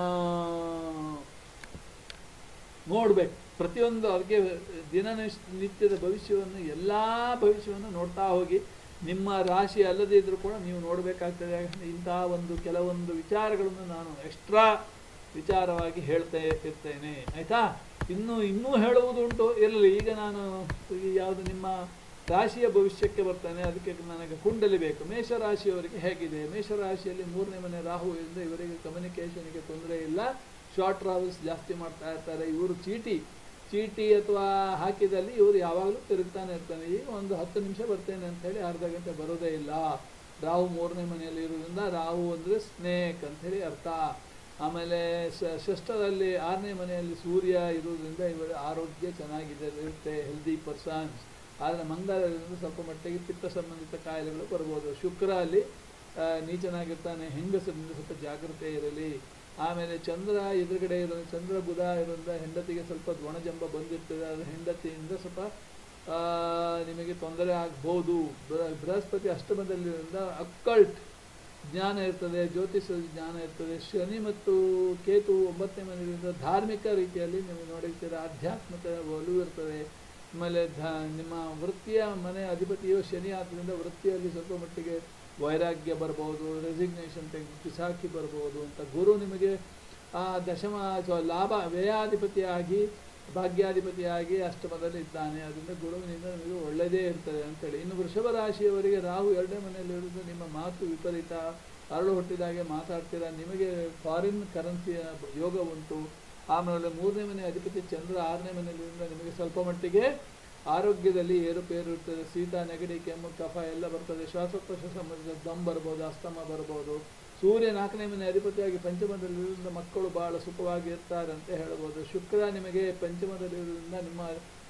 [SPEAKER 1] ನೋಡ್ಬೇಕು ಪ್ರತಿಯೊಂದು ಅದಕ್ಕೆ ದಿನನಿಶ್ ನಿತ್ಯದ ಭವಿಷ್ಯವನ್ನು ಎಲ್ಲ ಭವಿಷ್ಯವನ್ನು ನೋಡ್ತಾ ಹೋಗಿ ನಿಮ್ಮ ರಾಶಿ ಅಲ್ಲದೇ ಇದ್ರೂ ಕೂಡ ನೀವು ನೋಡಬೇಕಾಗ್ತದೆ ಯಾಕಂದ್ರೆ ಇಂತಹ ಒಂದು ಕೆಲವೊಂದು ವಿಚಾರಗಳನ್ನು ನಾನು ಎಕ್ಸ್ಟ್ರಾ ವಿಚಾರವಾಗಿ ಹೇಳ್ತಾ ಇರ್ತೇನೆ ಆಯಿತಾ ಇನ್ನು ಇನ್ನೂ ಹೇಳುವುದುಂಟು ಇರಲಿ ಈಗ ನಾನು ಈ ಯಾವುದು ನಿಮ್ಮ ರಾಶಿಯ ಭವಿಷ್ಯಕ್ಕೆ ಬರ್ತಾನೆ ಅದಕ್ಕೆ ನನಗೆ ಕುಂಡಲಿ ಬೇಕು ಮೇಷರಾಶಿಯವರಿಗೆ ಹೇಗಿದೆ ಮೇಷರಾಶಿಯಲ್ಲಿ ಮೂರನೇ ಮನೆ ರಾಹುವಿಂದ ಇವರಿಗೆ ಕಮ್ಯುನಿಕೇಷನ್ಗೆ ತೊಂದರೆ ಇಲ್ಲ ಶಾರ್ಟ್ ಟ್ರಾವೆಲ್ಸ್ ಜಾಸ್ತಿ ಮಾಡ್ತಾ ಇರ್ತಾರೆ ಇವರು ಚೀಟಿ ಚೀಟಿ ಅಥವಾ ಹಾಕಿದಲ್ಲಿ ಇವರು ಯಾವಾಗಲೂ ತಿರುಗ್ತಾನೆ ಇರ್ತಾನೆ ಈಗ ಒಂದು ಹತ್ತು ನಿಮಿಷ ಬರ್ತೇನೆ ಅಂತ ಹೇಳಿ ಅರ್ಧ ಗಂಟೆ ಬರೋದೇ ಇಲ್ಲ ರಾಹು ಮೂರನೇ ಮನೆಯಲ್ಲಿ ಇರೋದ್ರಿಂದ ರಾಹು ಅಂದರೆ ಸ್ನೇಕ್ ಅಂಥೇಳಿ ಅರ್ಥ ಆಮೇಲೆ ಶ- ಷಷ್ಠದಲ್ಲಿ ಆರನೇ ಮನೆಯಲ್ಲಿ ಸೂರ್ಯ ಇರೋದ್ರಿಂದ ಇವರ ಆರೋಗ್ಯ ಚೆನ್ನಾಗಿದೆ ಇರುತ್ತೆ ಹೆಲ್ದಿ ಪರ್ಸನ್ಸ್ ಆದರೆ ಮಂಗಳ ಇರೋದ್ರಿಂದ ಸ್ವಲ್ಪ ಮಟ್ಟಿಗೆ ಪಿತ್ತ ಸಂಬಂಧಿತ ಕಾಯಿಲೆಗಳು ಬರ್ಬೋದು ಶುಕ್ರ ಅಲ್ಲಿ ಆ, ನೀಚನಾಗಿರ್ತಾನೆ ಹೆಂಗಸರಿಂದ ಸ್ವಲ್ಪ ಜಾಗ್ರತೆ ಇರಲಿ ಆಮೇಲೆ ಚಂದ್ರ ಎದುರುಗಡೆ ಇರೋ ಚಂದ್ರ ಬುಧ ಇರೋದ್ರಿಂದ ಹೆಂಡತಿಗೆ ಸ್ವಲ್ಪ ದ್ವಣಜಂಬ ಬಂದಿರ್ತದೆ ಅದು ಹೆಂಡತಿಯಿಂದ ಸ್ವಲ್ಪ ಆ, ನಿಮಗೆ ತೊಂದರೆ ಆಗ್ಬೋದು ಬೃ- ಬೃಹಸ್ಪತಿ ಅಷ್ಟಮದಲ್ಲಿರೋದ್ರಿಂದ ಅಕ್ಕಲ್ಟ್ ಜ್ಞಾನ ಇರ್ತದೆ ಜ್ಯೋತಿಷ ಜ್ಞಾನ ಇರ್ತದೆ ಶನಿ ಮತ್ತು ಕೇತು ಒಂಬತ್ತನೇ ಮನೆಯಿಂದ ಧಾರ್ಮಿಕ ರೀತಿಯಲ್ಲಿ ನೀವು ನೋಡಿರ್ತೀರ ಆಧ್ಯಾತ್ಮಿಕ ಒಲವು ಇರ್ತದೆ ಆಮೇಲೆ ಧ ನಿಮ್ಮ ವೃತ್ತಿಯ ಮನೆ ಅಧಿಪತಿಯು ಶನಿ ಆದ್ದರಿಂದ ವೃತ್ತಿಯಲ್ಲಿ ಸ್ವಲ್ಪ ಮಟ್ಟಿಗೆ ವೈರಾಗ್ಯ ಬರ್ಬೋದು ರೆಸಿಗ್ನೇಷನ್ ತೆಗೆದು ಪಿಸಾಕಿ ಬರ್ಬೋದು ಅಂತ ಗುರು ನಿಮಗೆ ಆ ದಶಮ ಅಥವಾ ಲಾಭ ವ್ಯಯಾಧಿಪತಿಯಾಗಿ ಭಾಗ್ಯಾಧಿಪತಿಯಾಗಿ ಅಷ್ಟಮದಲ್ಲಿ ಇದ್ದಾನೆ ಅದರಿಂದ ಗುರುವಿನಿಂದ ನಿಮಗೆ ಒಳ್ಳೆಯದೇ ಇರ್ತದೆ ಅಂತೇಳಿ ಇನ್ನು ವೃಷಭ ರಾಶಿಯವರಿಗೆ ರಾಹು ಎರಡನೇ ಮನೆಯಲ್ಲಿರುವುದು ನಿಮ್ಮ ಮಾತು ವಿಪರೀತ ಅರಳು ಹುಟ್ಟಿದಾಗೆ ಮಾತಾಡ್ತೀರಾ ನಿಮಗೆ ಫಾರಿನ್ ಕರೆನ್ಸಿಯ ಯೋಗ ಉಂಟು ಆಮೇಲೆ ಮೂರನೇ ಮನೆ ಅಧಿಪತಿ ಚಂದ್ರ ಆರನೇ ಮನೆಯಲ್ಲಿರೋದ್ರಿಂದ ನಿಮಗೆ ಸ್ವಲ್ಪ ಮಟ್ಟಿಗೆ ಆರೋಗ್ಯದಲ್ಲಿ ಏರುಪೇರು ಇರ್ತದೆ ಶೀತ ನೆಗಡಿ ಕೆಮ್ಮು ಕಫ ಎಲ್ಲ ಬರ್ತದೆ ಶ್ವಾಸಕೋಶ ಸಂಬಂಧಿಸಿದ ದಮ್ ಬರ್ಬೋದು ಅಸ್ತಮ ಬರ್ಬೋದು ಸೂರ್ಯ ನಾಲ್ಕನೇ ಮನೆ ಅಧಿಪತಿಯಾಗಿ ಪಂಚಮದಲ್ಲಿರೋದ್ರಿಂದ ಮಕ್ಕಳು ಬಹಳ ಸುಖವಾಗಿ ಇರ್ತಾರೆ ಅಂತ ಹೇಳ್ಬೋದು ಶುಕ್ರ ನಿಮಗೆ ಪಂಚಮದಲ್ಲಿರೋದ್ರಿಂದ ನಿಮ್ಮ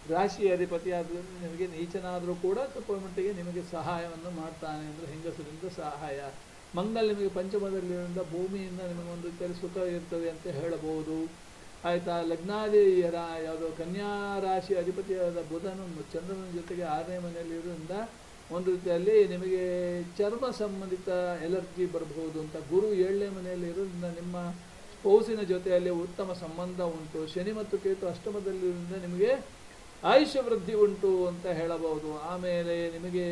[SPEAKER 1] ರಾಶಿ ಅಧಿಪತಿ ಆದ್ದರಿಂದ ನಿಮಗೆ ನೀಚನಾದರೂ ಕೂಡ ಸ್ವಲ್ಪ ಮಟ್ಟಿಗೆ ನಿಮಗೆ ಸಹಾಯವನ್ನು ಮಾಡ್ತಾನೆ ಅಂದರೆ ಹೆಂಗಸರಿಂದ ಸಹಾಯ ಮಂಗಲ್ ನಿಮಗೆ ಪಂಚಮದಲ್ಲಿರೋದ್ರಿಂದ ಭೂಮಿಯಿಂದ ನಿಮಗೆ ಒಂದು ರೀತಿಯಲ್ಲಿ ಸುಖ ಇರ್ತದೆ ಅಂತ ಹೇಳಬಹುದು ಆಯಿತಾ ಲಗ್ನಾದಿ ರಾ- ಯಾವುದು ಕನ್ಯಾ ರಾಶಿ ಅಧಿಪತಿಯಾದ ಬುಧನು ಚಂದ್ರನ ಜೊತೆಗೆ ಆರನೇ ಮನೆಯಲ್ಲಿ ಇರೋದ್ರಿಂದ ಒಂದು ರೀತಿಯಲ್ಲಿ ನಿಮಗೆ ಚರ್ಮ ಸಂಬಂಧಿತ ಎಲರ್ಜಿ ಬರಬಹುದು ಅಂತ ಗುರು ಏಳನೇ ಮನೆಯಲ್ಲಿ ಇರೋದ್ರಿಂದ ನಿಮ್ಮ ಸ್ಪೌಸಿನ ಜೊತೆಯಲ್ಲಿ ಉತ್ತಮ ಸಂಬಂಧ ಉಂಟು ಶನಿ ಮತ್ತು ಕೇತು ಅಷ್ಟಮದಲ್ಲಿರೋದ್ರಿಂದ ನಿಮಗೆ ಆಯುಷ್ಯ ವೃದ್ಧಿ ಉಂಟು ಅಂತ ಹೇಳಬಹುದು ಆಮೇಲೆ ನಿಮಗೆ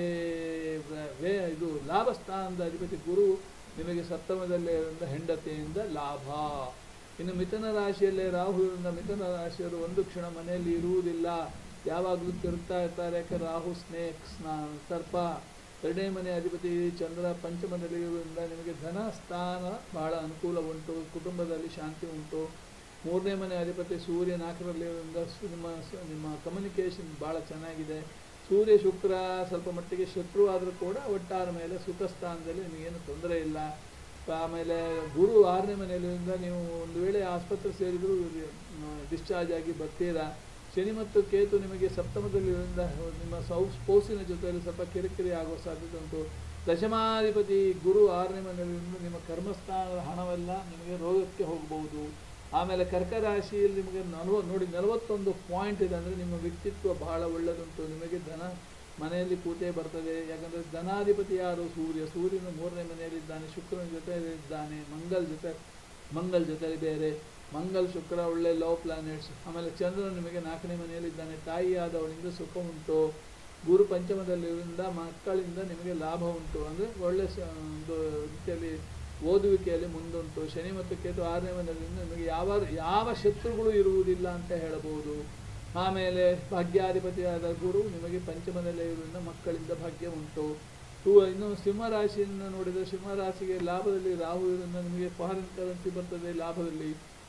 [SPEAKER 1] ವ- ವೇ ಇದು ಲಾಭ ಸ್ಥಾನದ ಅಧಿಪತಿ ಗುರು ನಿಮಗೆ ಸಪ್ತಮದಲ್ಲೇ ಇರೋದ್ರಿಂದ ಹೆಂಡತಿಯಿಂದ ಲಾಭ ಇನ್ನು ಮಿಥುನ ರಾಶಿಯಲ್ಲೇ ರಾಹು ಇರೋದ್ರಿಂದ ಮಿಥುನ ರಾಶಿಯವರು ಒಂದು ಕ್ಷಣ ಮನೆಯಲ್ಲಿ ಇರುವುದಿಲ್ಲ ಯಾವಾಗಲೂ ತಿರುಗ್ತಾ ಇರ್ತಾರೆ ಯಾಕೆ ರಾಹು ಸ್ನೇಕ್ ಸ್ನಾ ಸರ್ಪ ಎರಡನೇ ಮನೆ ಅಧಿಪತಿ ಚಂದ್ರ ಪಂಚಮದಲ್ಲಿ ಇರುವುದರಿಂದ ನಿಮಗೆ ಧನ ಸ್ಥಾನ ಬಹಳ ಅನುಕೂಲ ಉಂಟು ಕುಟುಂಬದಲ್ಲಿ ಶಾಂತಿ ಉಂಟು ಮೂರನೇ ಮನೆ ಅಧಿಪತಿ ಸೂರ್ಯ ನಾಲ್ಕರಲ್ಲಿ ಇರೋದ್ರಿಂದ ಸು- ನಿಮ್ಮ ಸ- ನಿಮ್ಮ ಕಮ್ಯುನಿಕೇಷನ್ ಭಾಳ ಚೆನ್ನಾಗಿದೆ ಸೂರ್ಯ ಶುಕ್ರ ಸ್ವಲ್ಪ ಮಟ್ಟಿಗೆ ಶತ್ರು ಆದರೂ ಕೂಡ ಒಟ್ಟಾರ ಮೇಲೆ ಸುಖ ಸ್ಥಾನದಲ್ಲಿ ನಿಮಗೇನು ತೊಂದರೆ ಇಲ್ಲ ಆಮೇಲೆ ಗುರು ಆರನೇ ಮನೆಯಲ್ಲಿಂದ ನೀವು ಒಂದು ವೇಳೆ ಆಸ್ಪತ್ರೆ ಸೇರಿದರೂ ಡಿಸ್ಚಾರ್ಜ್ ಆಗಿ ಬರ್ತೀರಾ ಶನಿ ಮತ್ತು ಕೇತು ನಿಮಗೆ ಸಪ್ತಮದಲ್ಲಿರೋದ್ರಿಂದ ನಿಮ್ಮ ಸೌ ಸ್ಪೋಸಿನ ಜೊತೆಯಲ್ಲಿ ಸ್ವಲ್ಪ ಕಿರಿಕಿರಿ ಆಗುವ ಸಾಧ್ಯತೆ ಉಂಟು ದಶಮಾಧಿಪತಿ ಗುರು ಆರನೇ ಮನೆಯಲ್ಲಿருந்து ನಿಮ್ಮ ಕರ್ಮಸ್ಥಾನದ ಹಣವೆಲ್ಲ ನಿಮಗೆ ರೋಗಕ್ಕೆ ಹೋಗಬಹುದು ಆಮೇಲೆ ಕರ್ಕ ರಾಶಿಯಲ್ಲಿ ನಿಮಗೆ ನಲವ ನೋಡಿ ನಲವತ್ತೊಂದು ಪಾಯಿಂಟ್ ಇದೆ ಅಂದರೆ ನಿಮ್ಮ ವ್ಯಕ್ತಿತ್ವ ಬಹಳ ಒಳ್ಳೆದುಂಟು ನಿಮಗೆ ಧನ ಮನೆಯಲ್ಲಿ ಕೂತೇ ಬರ್ತದೆ ಯಾಕಂದರೆ ಧನಾಧಿಪತಿ ಯಾರು ಸೂರ್ಯ ಸೂರ್ಯನು ಮೂರನೇ ಮನೆಯಲ್ಲಿದ್ದಾನೆ ಶುಕ್ರನ ಜೊತೆ ಇದ್ದಾನೆ ಮಂಗಲ್ ಜೊತೆ ಮಂಗಲ್ ಜೊತೆಲಿ ಬೇರೆ ಮಂಗಲ್ ಶುಕ್ರ ಒಳ್ಳೆ ಲವ್ ಪ್ಲಾನೆಟ್ಸ್ ಆಮೇಲೆ ಚಂದ್ರನು ನಿಮಗೆ ನಾಲ್ಕನೇ ಮನೆಯಲ್ಲಿದ್ದಾನೆ ತಾಯಿಯಾದವಳಿಂದ ಸುಖ ಉಂಟು ಗುರು ಪಂಚಮದಲ್ಲಿರೋದ್ರಿಂದ ಮಕ್ಕಳಿಂದ ನಿಮಗೆ ಲಾಭ ಉಂಟು ಅಂದರೆ ಒಳ್ಳೆ ಸ- ಒಂದು ರೀತಿಯಲ್ಲಿ ಓದುವಿಕೆಯಲ್ಲಿ ಮುಂದುಂಟು ಶನಿ ಮತ್ತು ಕೇತು ಆರನೇ ಮನೆಯಿಂದ ನಿಮಗೆ ಯಾವ ಯಾವ ಶತ್ರುಗಳು ಇರುವುದಿಲ್ಲ ಅಂತ ಹೇಳಬಹುದು ಆಮೇಲೆ ಭಾಗ್ಯಾಧಿಪತಿಯಾದ ಗುರು ನಿಮಗೆ ಪಂಚಮದಲ್ಲೇ ಇರುವುದರಿಂದ ಮಕ್ಕಳಿಂದ ಭಾಗ್ಯ ಉಂಟು ಹೂ- ಇನ್ನು ಸಿಂಹರಾಶಿಯನ್ನು ನೋಡಿದರೆ ಸಿಂಹರಾಶಿಗೆ ಲಾಭದಲ್ಲಿ ರಾಹು ಇರೋದ್ರಿಂದ ನಿಮಗೆ ಫಾರಿನ್ ಕರೆನ್ಸಿ ಬರ್ತದೆ ಲಾಭದಲ್ಲಿ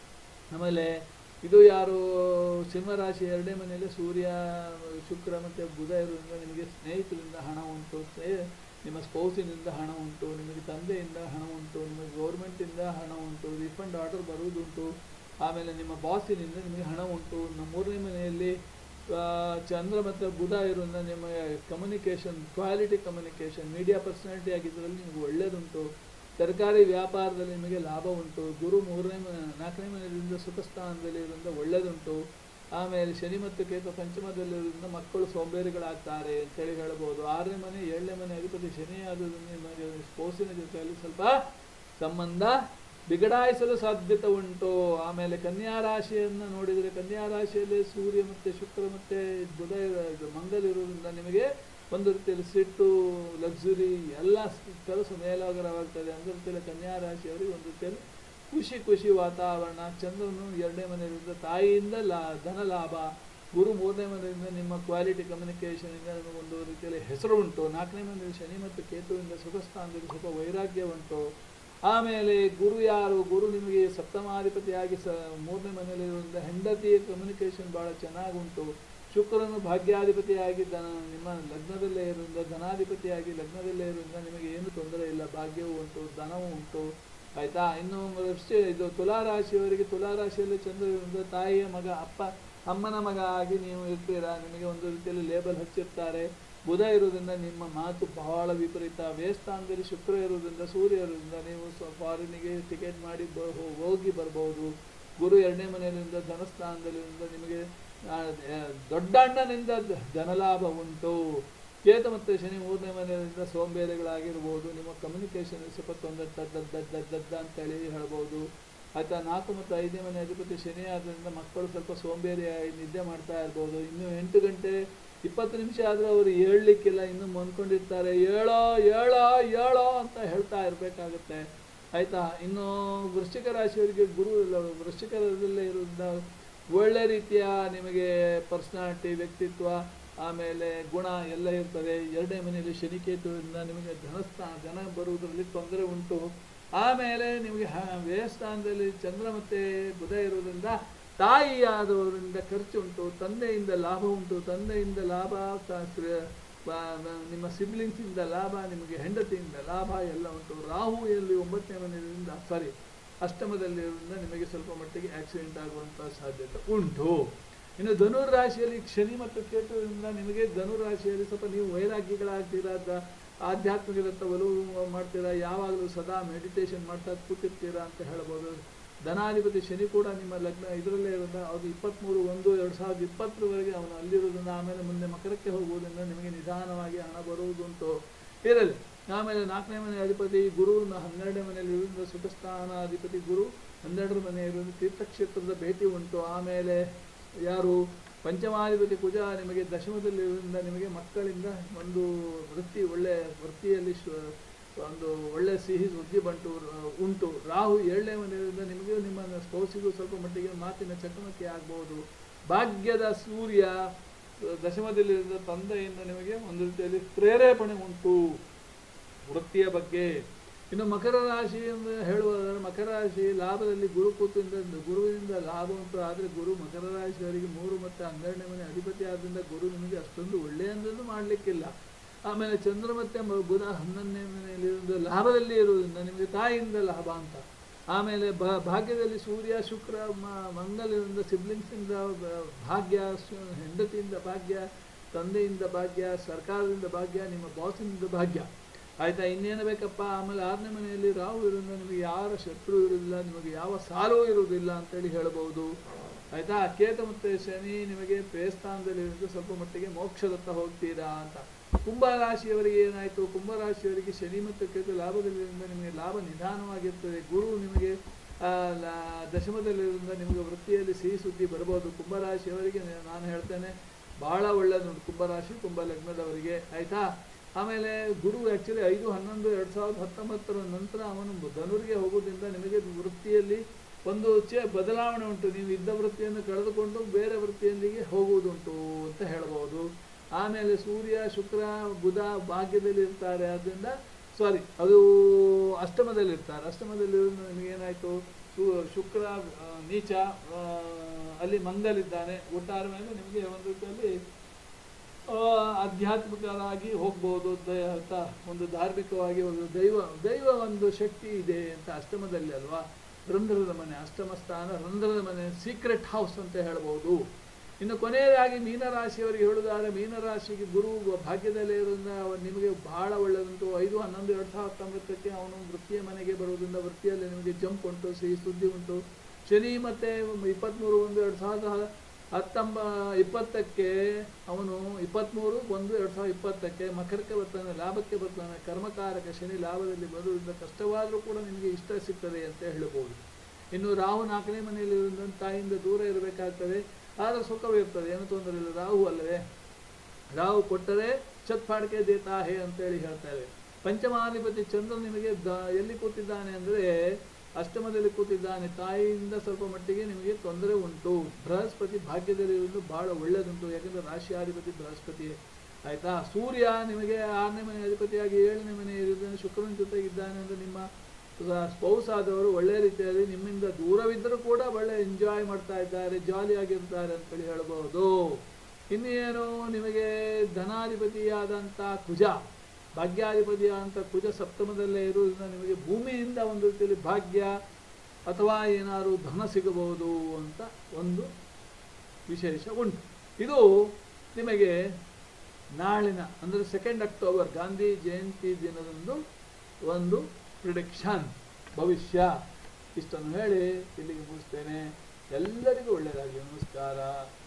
[SPEAKER 1] ಆಮೇಲೆ ಇದು ಯಾರು ಸಿಂಹರಾಶಿ ಎರಡನೇ ಮನೆಯಲ್ಲಿ ಸೂರ್ಯ ಶುಕ್ರ ಮತ್ತು ಬುಧ ಇರೋದ್ರಿಂದ ನಿಮಗೆ ಸ್ನೇಹಿತರಿಂದ ಹಣ ಉಂಟು ಸ್ನೇಹ ನಿಮ್ಮ ಸ್ಪೌಸಿನಿಂದ ಹಣ ಉಂಟು ನಿಮಗೆ ತಂದೆಯಿಂದ ಹಣ ಉಂಟು ನಿಮಗೆ ಗೌರ್ಮೆಂಟಿಂದ ಹಣ ಉಂಟು ರಿಫಂಡ್ ಆರ್ಡರ್ ಬರುವುದುಂಟು ಆಮೇಲೆ ನಿಮ್ಮ ಬಾಸಿನಿಂದ ನಿಮಗೆ ಹಣ ಉಂಟು ನಮ್ಮ ಮೂರನೇ ಮನೆಯಲ್ಲಿ ಆ, ಚಂದ್ರ ಮತ್ತು ಬುಧ ಇರೋದ್ರಿಂದ ನಿಮ್ಮ communication quality communication media personality ಆಗಿದ್ದರಲ್ಲಿ ನಿಮಗೆ ಒಳ್ಳೆಯದುಂಟು ತರಕಾರಿ ವ್ಯಾಪಾರದಲ್ಲಿ ನಿಮಗೆ ಲಾಭ ಉಂಟು ಗುರು ಮೂರನೇ ಮ- ನಾಲ್ಕನೇ ಮನೆಯಿಂದ ಸುಖ ಸ್ಥಾನದಲ್ಲಿ ಇರೋದ್ರಿಂದ ಒಳ್ಳೆಯದುಂಟು ಆಮೇಲೆ ಶನಿ ಮತ್ತು ಕೇತು ಪಂಚಮದಲ್ಲಿರೋದ್ರಿಂದ ಮಕ್ಕಳು ಸೋಂಬೇರಿಗಳಾಗ್ತಾರೆ ಅಂತೇಳಿ ಹೇಳ್ಬೋದು ಆರನೇ ಮನೆ ಏಳನೇ ಮನೆ ಅಧಿಪತಿ ಶನಿ ಆದ್ರಿಂದ ನಿಮಗೆ ಸ್ಪೋರ್ಟ್ಸಿನ ಜೊತೆಯಲ್ಲಿ ಸ್ವಲ್ಪ ಸಂಬಂಧ ಬಿಗಡಾಯಿಸಲು ಸಾಧ್ಯತೆ ಉಂಟು ಆಮೇಲೆ ಕನ್ಯಾ ರಾಶಿಯನ್ನು ನೋಡಿದರೆ ಕನ್ಯಾ ರಾಶಿಯಲ್ಲಿ ಸೂರ್ಯ ಮತ್ತು ಶುಕ್ರ ಮತ್ತು ಬುಧ ಇರೋ- ಇದು ಮಂಗಲ್ ಇರುವುದರಿಂದ ನಿಮಗೆ ಒಂದು ರೀತಿಯಲ್ಲಿ ಸಿಟ್ಟು ಲಕ್ಸುರಿ ಎಲ್ಲ ಸ್- ಕೆಲಸ ಮೇಲಾಗರವಾಗ್ತದೆ ಒಂದು ರೀತಿಯಲ್ಲಿ ಕನ್ಯಾ ರಾಶಿಯವರಿಗೆ ಒಂದು ರೀತಿಯಲ್ಲಿ ಖುಷಿ ಖುಷಿ ವಾತಾವರಣ ಚಂದ್ರನು ಎರಡನೇ ಮನೆಯಿಂದ ತಾಯಿಯಿಂದ ಲಾ ಧನ ಲಾಭ ಗುರು ಮೂರನೇ ಮನೆಯಿಂದ ನಿಮ್ಮ ಕ್ವಾಲಿಟಿ ಕಮ್ಯುನಿಕೇಷನಿಂದ ನಿಮಗೆ ಒಂದು ರೀತಿಯಲ್ಲಿ ಹೆಸರು ಉಂಟು ನಾಲ್ಕನೇ ಮನೆಯಲ್ಲಿ ಶನಿ ಮತ್ತು ಕೇತುವಿಂದ ಸುಖ ಸ್ಥಾನದಲ್ಲಿ ಸ್ವಲ್ಪ ವೈರಾಗ್ಯ ಉಂಟು ಆಮೇಲೆ ಗುರು ಯಾರು ಗುರು ನಿಮಗೆ ಸಪ್ತಮಾಧಿಪತಿಯಾಗಿ ಸ ಮೂರನೇ ಮನೆಯಲ್ಲಿರುವುದರಿಂದ ಹೆಂಡತಿಯ ಕಮ್ಯುನಿಕೇಷನ್ ಭಾಳ ಚೆನ್ನಾಗುಂಟು ಶುಕ್ರನು ಭಾಗ್ಯಾಧಿಪತಿಯಾಗಿ ಧನ ನಿಮ್ಮ ಲಗ್ನದಲ್ಲೇ ಇರೋದ್ರಿಂದ ಧನಾಧಿಪತಿಯಾಗಿ ಲಗ್ನದಲ್ಲೇ ಇರೋದ್ರಿಂದ ನಿಮಗೆ ಏನು ತೊಂದರೆ ಇಲ್ಲ ಭಾಗ್ಯವೂ ಉಂಟು ಧನವೂ ಉಂಟು ಆಯ್ತಾ ಇನ್ನು ವೃಶ್ಚಿ ಇದು ತುಲಾರಾಶಿಯವರಿಗೆ ತುಲಾರಾಶಿಯಲ್ಲಿ ಚಂದ್ರ ಇರೋದ್ರಿಂದ ತಾಯಿಯ ಮಗ ಅಪ್ಪ ಅಮ್ಮನ ಮಗ ಆಗಿ ನೀವು ಇರ್ತೀರಾ ನಿಮಗೆ ಒಂದು ರೀತಿಯಲ್ಲಿ ಲೇಬಲ್ ಹಚ್ಚಿರ್ತಾರೆ ಬುಧ ಇರೋದ್ರಿಂದ ನಿಮ್ಮ ಮಾತು ಬಹಳ ವಿಪರೀತ ವೇಸ್ಥಾನದಲ್ಲಿ ಶುಕ್ರ ಇರೋದ್ರಿಂದ ಸೂರ್ಯ ಇರೋದ್ರಿಂದ ನೀವು ಫಾರಿನಿಗೆ ಟಿಕೆಟ್ ಮಾಡಿ ಬ- ಹೋ- ಹೋಗಿ ಬರ್ಬೋದು ಗುರು ಎರಡನೇ ಮನೆಯಿಂದ ಧನಸ್ಥಾನದಲ್ಲಿರೋದ್ರಿಂದ ನಿಮಗೆ ಆ, ಆ, ದೊಡ್ಡ ಅಣ್ಣನಿಂದ ಧ- ಧನಲಾಭ ಉಂಟು ಕೇತು ಮತ್ತು ಶನಿ ಮೂರನೇ ಮನೆಯಿಂದ ಸೋಂಬೇರಿಗಳಾಗಿರ್ಬೋದು ನಿಮ್ಮ ಕಮ್ಯುನಿಕೇಷನ್ ಸ್ವಲ್ಪ ತೊಂದರೆ ದದ್ದ ದದ್ದ ದದ್ದ ಅಂತೇಳಿ ಹೇಳ್ಬೋದು ಆಯ್ತಾ ನಾಲ್ಕು ಮತ್ತು ಐದನೇ ಮನೆ ಅಧಿಪತಿ ಶನಿ ಆದ್ದರಿಂದ ಮಕ್ಕಳು ಸ್ವಲ್ಪ ಸೋಂಬೇರಿಯಾಗಿ ನಿದ್ದೆ ಮಾಡ್ತಾ ಇರ್ಬೋದು ಇನ್ನು ಎಂಟು ಗಂಟೆ ಇಪ್ಪತ್ತು ನಿಮಿಷ ಆದರೂ ಅವರು ಹೇಳಲಿಕ್ಕಿಲ್ಲ ಇನ್ನೂ ಮನ್ಕೊಂಡಿರ್ತಾರೆ ಏಳೋ ಏಳೋ ಏಳೋ ಅಂತ ಹೇಳ್ತಾ ಇರಬೇಕಾಗುತ್ತೆ ಆಯಿತಾ ಇನ್ನು ವೃಶ್ಚಿಕ ರಾಶಿಯವರಿಗೆ ಗುರು ಇಲ್ಲ ವೃಶ್ಚಿಕದಲ್ಲೇ ಇರೋದ್ರಿಂದ ಒಳ್ಳೆ ರೀತಿಯ ನಿಮಗೆ ಪರ್ಸ್ನಾಲಿಟಿ ವ್ಯಕ್ತಿತ್ವ ಆಮೇಲೆ ಗುಣ ಎಲ್ಲ ಇರ್ತದೆ ಎರಡನೇ ಮನೆಯಲ್ಲಿ ಶನಿಕೇತುವಿಂದ ನಿಮಗೆ ಧನಸ್ಥಾನ ಧನ ಬರುವುದರಲ್ಲಿ ತೊಂದರೆ ಉಂಟು ಆಮೇಲೆ ನಿಮಗೆ ಹ- ವ್ಯಯಸ್ಥಾನದಲ್ಲಿ ಚಂದ್ರ ಮತ್ತು ಬುಧ ಇರುವುದರಿಂದ ತಾಯಿಯಾದವರಿಂದ ಖರ್ಚು ಉಂಟು ತಂದೆಯಿಂದ ಲಾಭ ಉಂಟು ತಂದೆಯಿಂದ ಲಾಭ ತ- ಕ್ರ- ಬ- ಬ- ನಿಮ್ಮ ಸಿಬ್ಲಿಂಗ್ಸಿಂದ ಲಾಭ ನಿಮಗೆ ಹೆಂಡತಿಯಿಂದ ಲಾಭ ಎಲ್ಲ ಉಂಟು ರಾಹು ಎಲ್ಲಿ ಒಂಬತ್ತನೇ ಮನೆಯಿಂದ ಸಾರಿ ಅಷ್ಟಮದಲ್ಲಿರೋದ್ರಿಂದ ನಿಮಗೆ ಸ್ವಲ್ಪ ಮಟ್ಟಿಗೆ ಆಕ್ಸಿಡೆಂಟ್ ಆಗುವಂಥ ಸಾಧ್ಯತೆ ಉಂಟು ಇನ್ನು ಧನುರ್ ರಾಶಿಯಲ್ಲಿ ಶನಿ ಮತ್ತು ಕೇತುವಿನಿಂದ ನಿಮಗೆ ಧನುರ್ ರಾಶಿಯಲ್ಲಿ ಸ್ವಲ್ಪ ನೀವು ವೈರಾಗ್ಯಗಳಾಗ್ತೀರಾ ದ ಆಧ್ಯಾತ್ಮಿಕದತ್ತ ಒಲವು ಮಾಡ್ತೀರಾ ಯಾವಾಗಲೂ ಸದಾ ಮೆಡಿಟೇಷನ್ ಮಾಡ್ತಾ ಕೂತಿರ್ತೀರಾ ಅಂತ ಹೇಳ್ಬೋದು ಧನಾಧಿಪತಿ ಶನಿ ಕೂಡ ನಿಮ್ಮ ಲಗ್ನ ಇದರಲ್ಲೇ ಇರೋದ ಅದು ಇಪ್ಪತ್ತ್ಮೂರು ಒಂದು ಎರಡು ಸಾವಿರದ ಇಪ್ಪತ್ತರವರೆಗೆ ಅವನು ಅಲ್ಲಿರೋದ್ರಿಂದ ಆಮೇಲೆ ಮುಂದೆ ಮಕರಕ್ಕೆ ಹೋಗುವುದರಿಂದ ನಿಮಗೆ ನಿಧಾನವಾಗಿ ಹಣ ಬರುವುದುಂಟು ಇರಲಿ ಆಮೇಲೆ ನಾಲ್ಕನೇ ಮನೆ ಅಧಿಪತಿ ಗುರು ನ- ಹನ್ನೆರಡನೇ ಮನೆಯಲ್ಲಿ ಇರೋದ್ರಿಂದ ಸುಖಸ್ಥಾನಾಧಿಪತಿ ಗುರು ಹನ್ನೆರಡರ ಮನೆ ಇರೋದ್ರಿಂದ ತೀರ್ಥಕ್ಷೇತ್ರದ ಭೇಟಿ ಉಂಟು ಆಮೇಲೆ ಯಾರು ಪಂಚಮಾಧಿಪತಿ ಕುಜ ನಿಮಗೆ ದಶಮದಲ್ಲಿರೋದ್ರಿಂದ ನಿಮಗೆ ಮಕ್ಕಳಿಂದ ಒಂದು ವೃತ್ತಿ ಒಳ್ಳೆ ವೃತ್ತಿಯಲ್ಲಿ ಶು- ಒಂದು ಒಳ್ಳೆ ಸಿಹಿ ಸುದ್ದಿ ಬಂಟು ಉಂಟು ರಾಹು ಏಳನೇ ಮನೆಯಿಂದ ನಿಮಗೆ ನಿಮ್ಮ ಸ್ಪೌಸಿಗೂ ಸ್ವಲ್ಪ ಮಟ್ಟಿಗೆ ಮಾತಿನ ಚಕಮಕಿ ಆಗ್ಬೋದು ಭಾಗ್ಯದ ಸೂರ್ಯ ದಶಮದಲ್ಲಿರುವ ತಂದೆಯಿಂದ ನಿಮಗೆ ಒಂದು ರೀತಿಯಲ್ಲಿ ಪ್ರೇರೇಪಣೆ ಉಂಟು ವೃತ್ತಿಯ ಬಗ್ಗೆ ಇನ್ನು ಮಕರ ರಾಶಿ ಎಂದು ಹೇಳುವುದಾದರೆ ಮಕರ ರಾಶಿ ಲಾಭದಲ್ಲಿ ಗುರು ಕೂತಿಂದ ಗುರುವಿನಿಂದ ಲಾಭ ಉಂಟು ಆದರೆ ಗುರು ಮಕರ ರಾಶಿಯವರಿಗೆ ಮೂರು ಮತ್ತು ಹನ್ನೆರಡನೇ ಮನೆ ಅಧಿಪತಿ ಆದ್ದರಿಂದ ಗುರು ನಿಮಗೆ ಅಷ್ಟೊಂದು ಒಳ್ಳೆಯದನ್ನು ಮಾಡಲಿಕ್ಕಿಲ್ಲ ಆಮೇಲೆ ಚಂದ್ರ ಮತ್ತು ಮ- ಬುಧ ಹನ್ನೊಂದನೇ ಮನೆಯಲ್ಲಿ ಇರುವುದು ಲಾಭದಲ್ಲಿ ಇರುವುದರಿಂದ ನಿಮಗೆ ತಾಯಿಯಿಂದ ಲಾಭ ಅಂತ ಆಮೇಲೆ ಭಾ ಭಾಗ್ಯದಲ್ಲಿ ಸೂರ್ಯ ಶುಕ್ರ ಮ- ಮಂಗಲದಿಂದ ಸಿಬ್ಲಿಂಗ್ಸಿಂದ ಬ- ಭಾಗ್ಯ ಸು- ಹೆಂಡತಿಯಿಂದ ಭಾಗ್ಯ ತಂದೆಯಿಂದ ಭಾಗ್ಯ ಸರ್ಕಾರದಿಂದ ಭಾಗ್ಯ ನಿಮ್ಮ ಬಾಸಿನಿಂದ ಭಾಗ್ಯ ಆಯ್ತಾ ಇನ್ನೇನು ಬೇಕಪ್ಪ ಆಮೇಲೆ ಆರನೇ ಮನೆಯಲ್ಲಿ ರಾಹು ಇರೋದ್ರಿಂದ ನಿಮಗೆ ಯಾರ ಶತ್ರು ಇರುವುದಿಲ್ಲ ನಿಮಗೆ ಯಾವ ಸಾಲವೂ ಇರುವುದಿಲ್ಲ ಅಂತೇಳಿ ಹೇಳ್ಬೋದು ಆಯ್ತಾ ಕೇತ ಮತ್ತು ಶನಿ ನಿಮಗೆ ಪ್ರೇಸ್ಥಾನದಲ್ಲಿ ಇರೋದು ಸ್ವಲ್ಪ ಮಟ್ಟಿಗೆ ಮೋಕ್ಷದತ್ತ ಹೋಗ್ತೀರಾ ಅಂತ ಕುಂಭರಾಶಿಯವರಿಗೆ ಏನಾಯಿತು ಕುಂಭರಾಶಿಯವರಿಗೆ ಶನಿ ಮತ್ತು ಕೇತು ಲಾಭದಲ್ಲಿರೋದ್ರಿಂದ ನಿಮಗೆ ಲಾಭ ನಿಧಾನವಾಗಿರ್ತದೆ ಗುರು ನಿಮಗೆ ಆ, ಲಾ- ದಶಮದಲ್ಲಿರೋದ್ರಿಂದ ನಿಮಗೆ ವೃತ್ತಿಯಲ್ಲಿ ಸಿಹಿ ಸುದ್ದಿ ಬರ್ಬೋದು ಕುಂಭರಾಶಿಯವರಿಗೆ ನೇ- ನಾನು ಹೇಳ್ತೇನೆ ಬಹಳ ಒಳ್ಳೆಯದು ಉಂಟು ಕುಂಭರಾಶಿ ಕುಂಭ ಲಗ್ನದವರಿಗೆ ಆಯಿತಾ ಆಮೇಲೆ ಗುರು ಆ್ಯಕ್ಚುಲಿ ಐದು ಹನ್ನೊಂದು ಎರಡು ಸಾವಿರದ ಹತ್ತೊಂಬತ್ತರ ನಂತರ ಅವನು ಧನುರಿಗೆ ಹೋಗೋದ್ರಿಂದ ನಿಮಗೆ ವೃತ್ತಿಯಲ್ಲಿ ಒಂದು ಚೇ ಬದಲಾವಣೆ ಉಂಟು ನೀವು ಇದ್ದ ವೃತ್ತಿಯನ್ನು ಕಳೆದುಕೊಂಡು ಬೇರೆ ವೃತ್ತಿಯೊಂದಿಗೆ ಹೋಗುವುದುಂಟು ಅಂತ ಹೇಳ್ಬೋದು ಆಮೇಲೆ ಸೂರ್ಯ ಶುಕ್ರ ಬುಧ ಭಾಗ್ಯದಲ್ಲಿ ಇರ್ತಾರೆ ಅದರಿಂದ ಸಾರಿ ಅದು ಅಷ್ಟಮದಲ್ಲಿ ಇರ್ತಾರೆ ಅಷ್ಟಮದಲ್ಲಿ ನಿಮಗೆ ಏನಾಯಿತು ಶುಕ್ರ ಆ, ನೀಚ ಆ, ಅಲ್ಲಿ ಮಂಗಲಿದ್ದಾನೆ ಒಟ್ಟಾರೆ ಮೇಲೆ ನಿಮಗೆ ಒಂದು ರೀತಿಯಲ್ಲಿ ಆ, ಆಧ್ಯಾತ್ಮಿಕರಾಗಿ ಹೋಗ್ಬೋದು ದ- ಅಂತ ಒಂದು ಧಾರ್ಮಿಕವಾಗಿ ಒಂದು ದೈವ ದೈವ ಒಂದು ಶಕ್ತಿ ಇದೆ ಅಂತ ಅಷ್ಟಮದಲ್ಲಿ ಅಲ್ವಾ ರಂಧ್ರದ ಮನೆ ಅಷ್ಟಮ ಸ್ಥಾನ ರಂಧ್ರದ ಮನೆ ಸೀಕ್ರೆಟ್ ಹೌಸ್ ಅಂತ ಹೇಳ್ಬೋದು ಇನ್ನು ಕೊನೆಯದಾಗಿ ಮೀನರಾಶಿಯವರಿಗೆ ಹೇಳುವುದಾದ್ರೆ ಮೀನರಾಶಿಗೆ ಗುರು ಭಾಗ್ಯದಲ್ಲೇ ಇರೋದ್ರಿಂದ ಅವನು ನಿಮಗೆ ಬಹಳ ಒಳ್ಳೆಯದುಂಟು ಐದು ಹನ್ನೊಂದು ಎರಡು ಸಾವಿರದ ಹತ್ತೊಂಬತ್ತಕ್ಕೆ ಅವನು ವೃತ್ತಿಯ ಮನೆಗೆ ಬರುವುದರಿಂದ ವೃತ್ತಿಯಲ್ಲಿ ನಿಮಗೆ ಜಂಪ್ ಉಂಟು ಸಿಹಿ ಸುದ್ದಿ ಉಂಟು ಶನಿ ಮತ್ತು ಇಪ್ಪತ್ತ್ಮೂರು ಒಂದು ಎರಡು ಸಾವಿರದ ಹತ್ತೊಂಬ ಇಪ್ಪತ್ತಕ್ಕೆ ಅವನು ಇಪ್ಪತ್ತ್ಮೂರು ಒಂದು ಎರಡು ಸಾವಿರದ ಇಪ್ಪತ್ತಕ್ಕೆ ಮಕರಕ್ಕೆ ಬರ್ತಾನೆ ಲಾಭಕ್ಕೆ ಬರ್ತಾನೆ ಕರ್ಮಕಾರಕ ಶನಿ ಲಾಭದಲ್ಲಿ ಬರುವುದರಿಂದ ಕಷ್ಟವಾದರೂ ಕೂಡ ನಿಮಗೆ ಇಷ್ಟ ಸಿಗ್ತದೆ ಅಂತ ಹೇಳ್ಬೋದು ಇನ್ನು ರಾಹು ನಾಲ್ಕನೇ ಮನೆಯಲ್ಲಿ ಇರುವುದರಿಂದ ತಾಯಿಯಿಂದ ದೂರ ಇರಬೇಕಾಗ್ತದೆ ಆದರೆ ಸುಖವಿರ್ತದೆ ಏನು ತೊಂದರೆ ಇಲ್ಲ ರಾಹು ಅಲ್ಲವೇ ರಾಹು ಕೊಟ್ಟರೆ ಚತ್ಪಾಡಿಕೆ ದೇತಾ ಹೇ ಅಂತೇಳಿ ಹೇಳ್ತಾರೆ ಪಂಚಮಾಧಿಪತಿ ಚಂದ್ರ ನಿಮಗೆ ದ ಎಲ್ಲಿ ಕೂತಿದ್ದಾನೆ ಅಂದರೆ ಅಷ್ಟಮದಲ್ಲಿ ಕೂತಿದ್ದಾನೆ ತಾಯಿಯಿಂದ ಸ್ವಲ್ಪ ಮಟ್ಟಿಗೆ ನಿಮಗೆ ತೊಂದರೆ ಉಂಟು ಬೃಹಸ್ಪತಿ ಭಾಗ್ಯದಲ್ಲಿ ಇರುವುದು ಬಹಳ ಒಳ್ಳೆಯದುಂಟು ಯಾಕಂದರೆ ರಾಶಿಯಾಧಿಪತಿ ಬೃಹಸ್ಪತಿ ಆಯಿತಾ ಸೂರ್ಯ ನಿಮಗೆ ಆರನೇ ಮನೆ ಅಧಿಪತಿಯಾಗಿ ಏಳನೇ ಮನೆ ಇರುವುದನ್ನು ಶುಕ್ರನ ಜೊತೆಗಿದ್ದಾನೆ ಅಂದರೆ ನಿಮ್ಮ ಸ್ಪೌಸ್ ಆದವರು ಒಳ್ಳೆಯ ರೀತಿಯಲ್ಲಿ ನಿಮ್ಮಿಂದ ದೂರವಿದ್ದರೂ ಕೂಡ ಒಳ್ಳೆ ಎಂಜಾಯ್ ಮಾಡ್ತಾ ಇದ್ದಾರೆ ಜಾಲಿಯಾಗಿರ್ತಾರೆ ಅಂತೇಳಿ ಹೇಳ್ಬೋದು ಇನ್ನೇನು ನಿಮಗೆ ಧನಾಧಿಪತಿಯಾದಂಥ ಕುಜ ಭಾಗ್ಯಾಧಿಪತಿಯಾದಂಥ ಕುಜ ಸಪ್ತಮದಲ್ಲೇ ಇರುವುದರಿಂದ ನಿಮಗೆ ಭೂಮಿಯಿಂದ ಒಂದು ರೀತಿಯಲ್ಲಿ ಭಾಗ್ಯ ಅಥವಾ ಏನಾದರೂ ಧನ ಸಿಗಬಹುದು ಅಂತ ಒಂದು ವಿಶೇಷ ಉಂಟು ಇದು ನಿಮಗೆ ನಾಳಿನ ಅಂದರೆ ಸೆಕೆಂಡ್ ಅಕ್ಟೋಬರ್ ಗಾಂಧಿ ಜಯಂತಿ ದಿನದಂದು ಒಂದು ಪ್ರಿಡಿಕ್ಷನ್ ಭವಿಷ್ಯ ಇಷ್ಟನ್ನು ಹೇಳಿ ಇಲ್ಲಿಗೆ ಮುಗಿಸ್ತೇನೆ ಎಲ್ಲರಿಗೂ ಒಳ್ಳೆಯದಾಗಲಿ ನಮಸ್ಕಾರ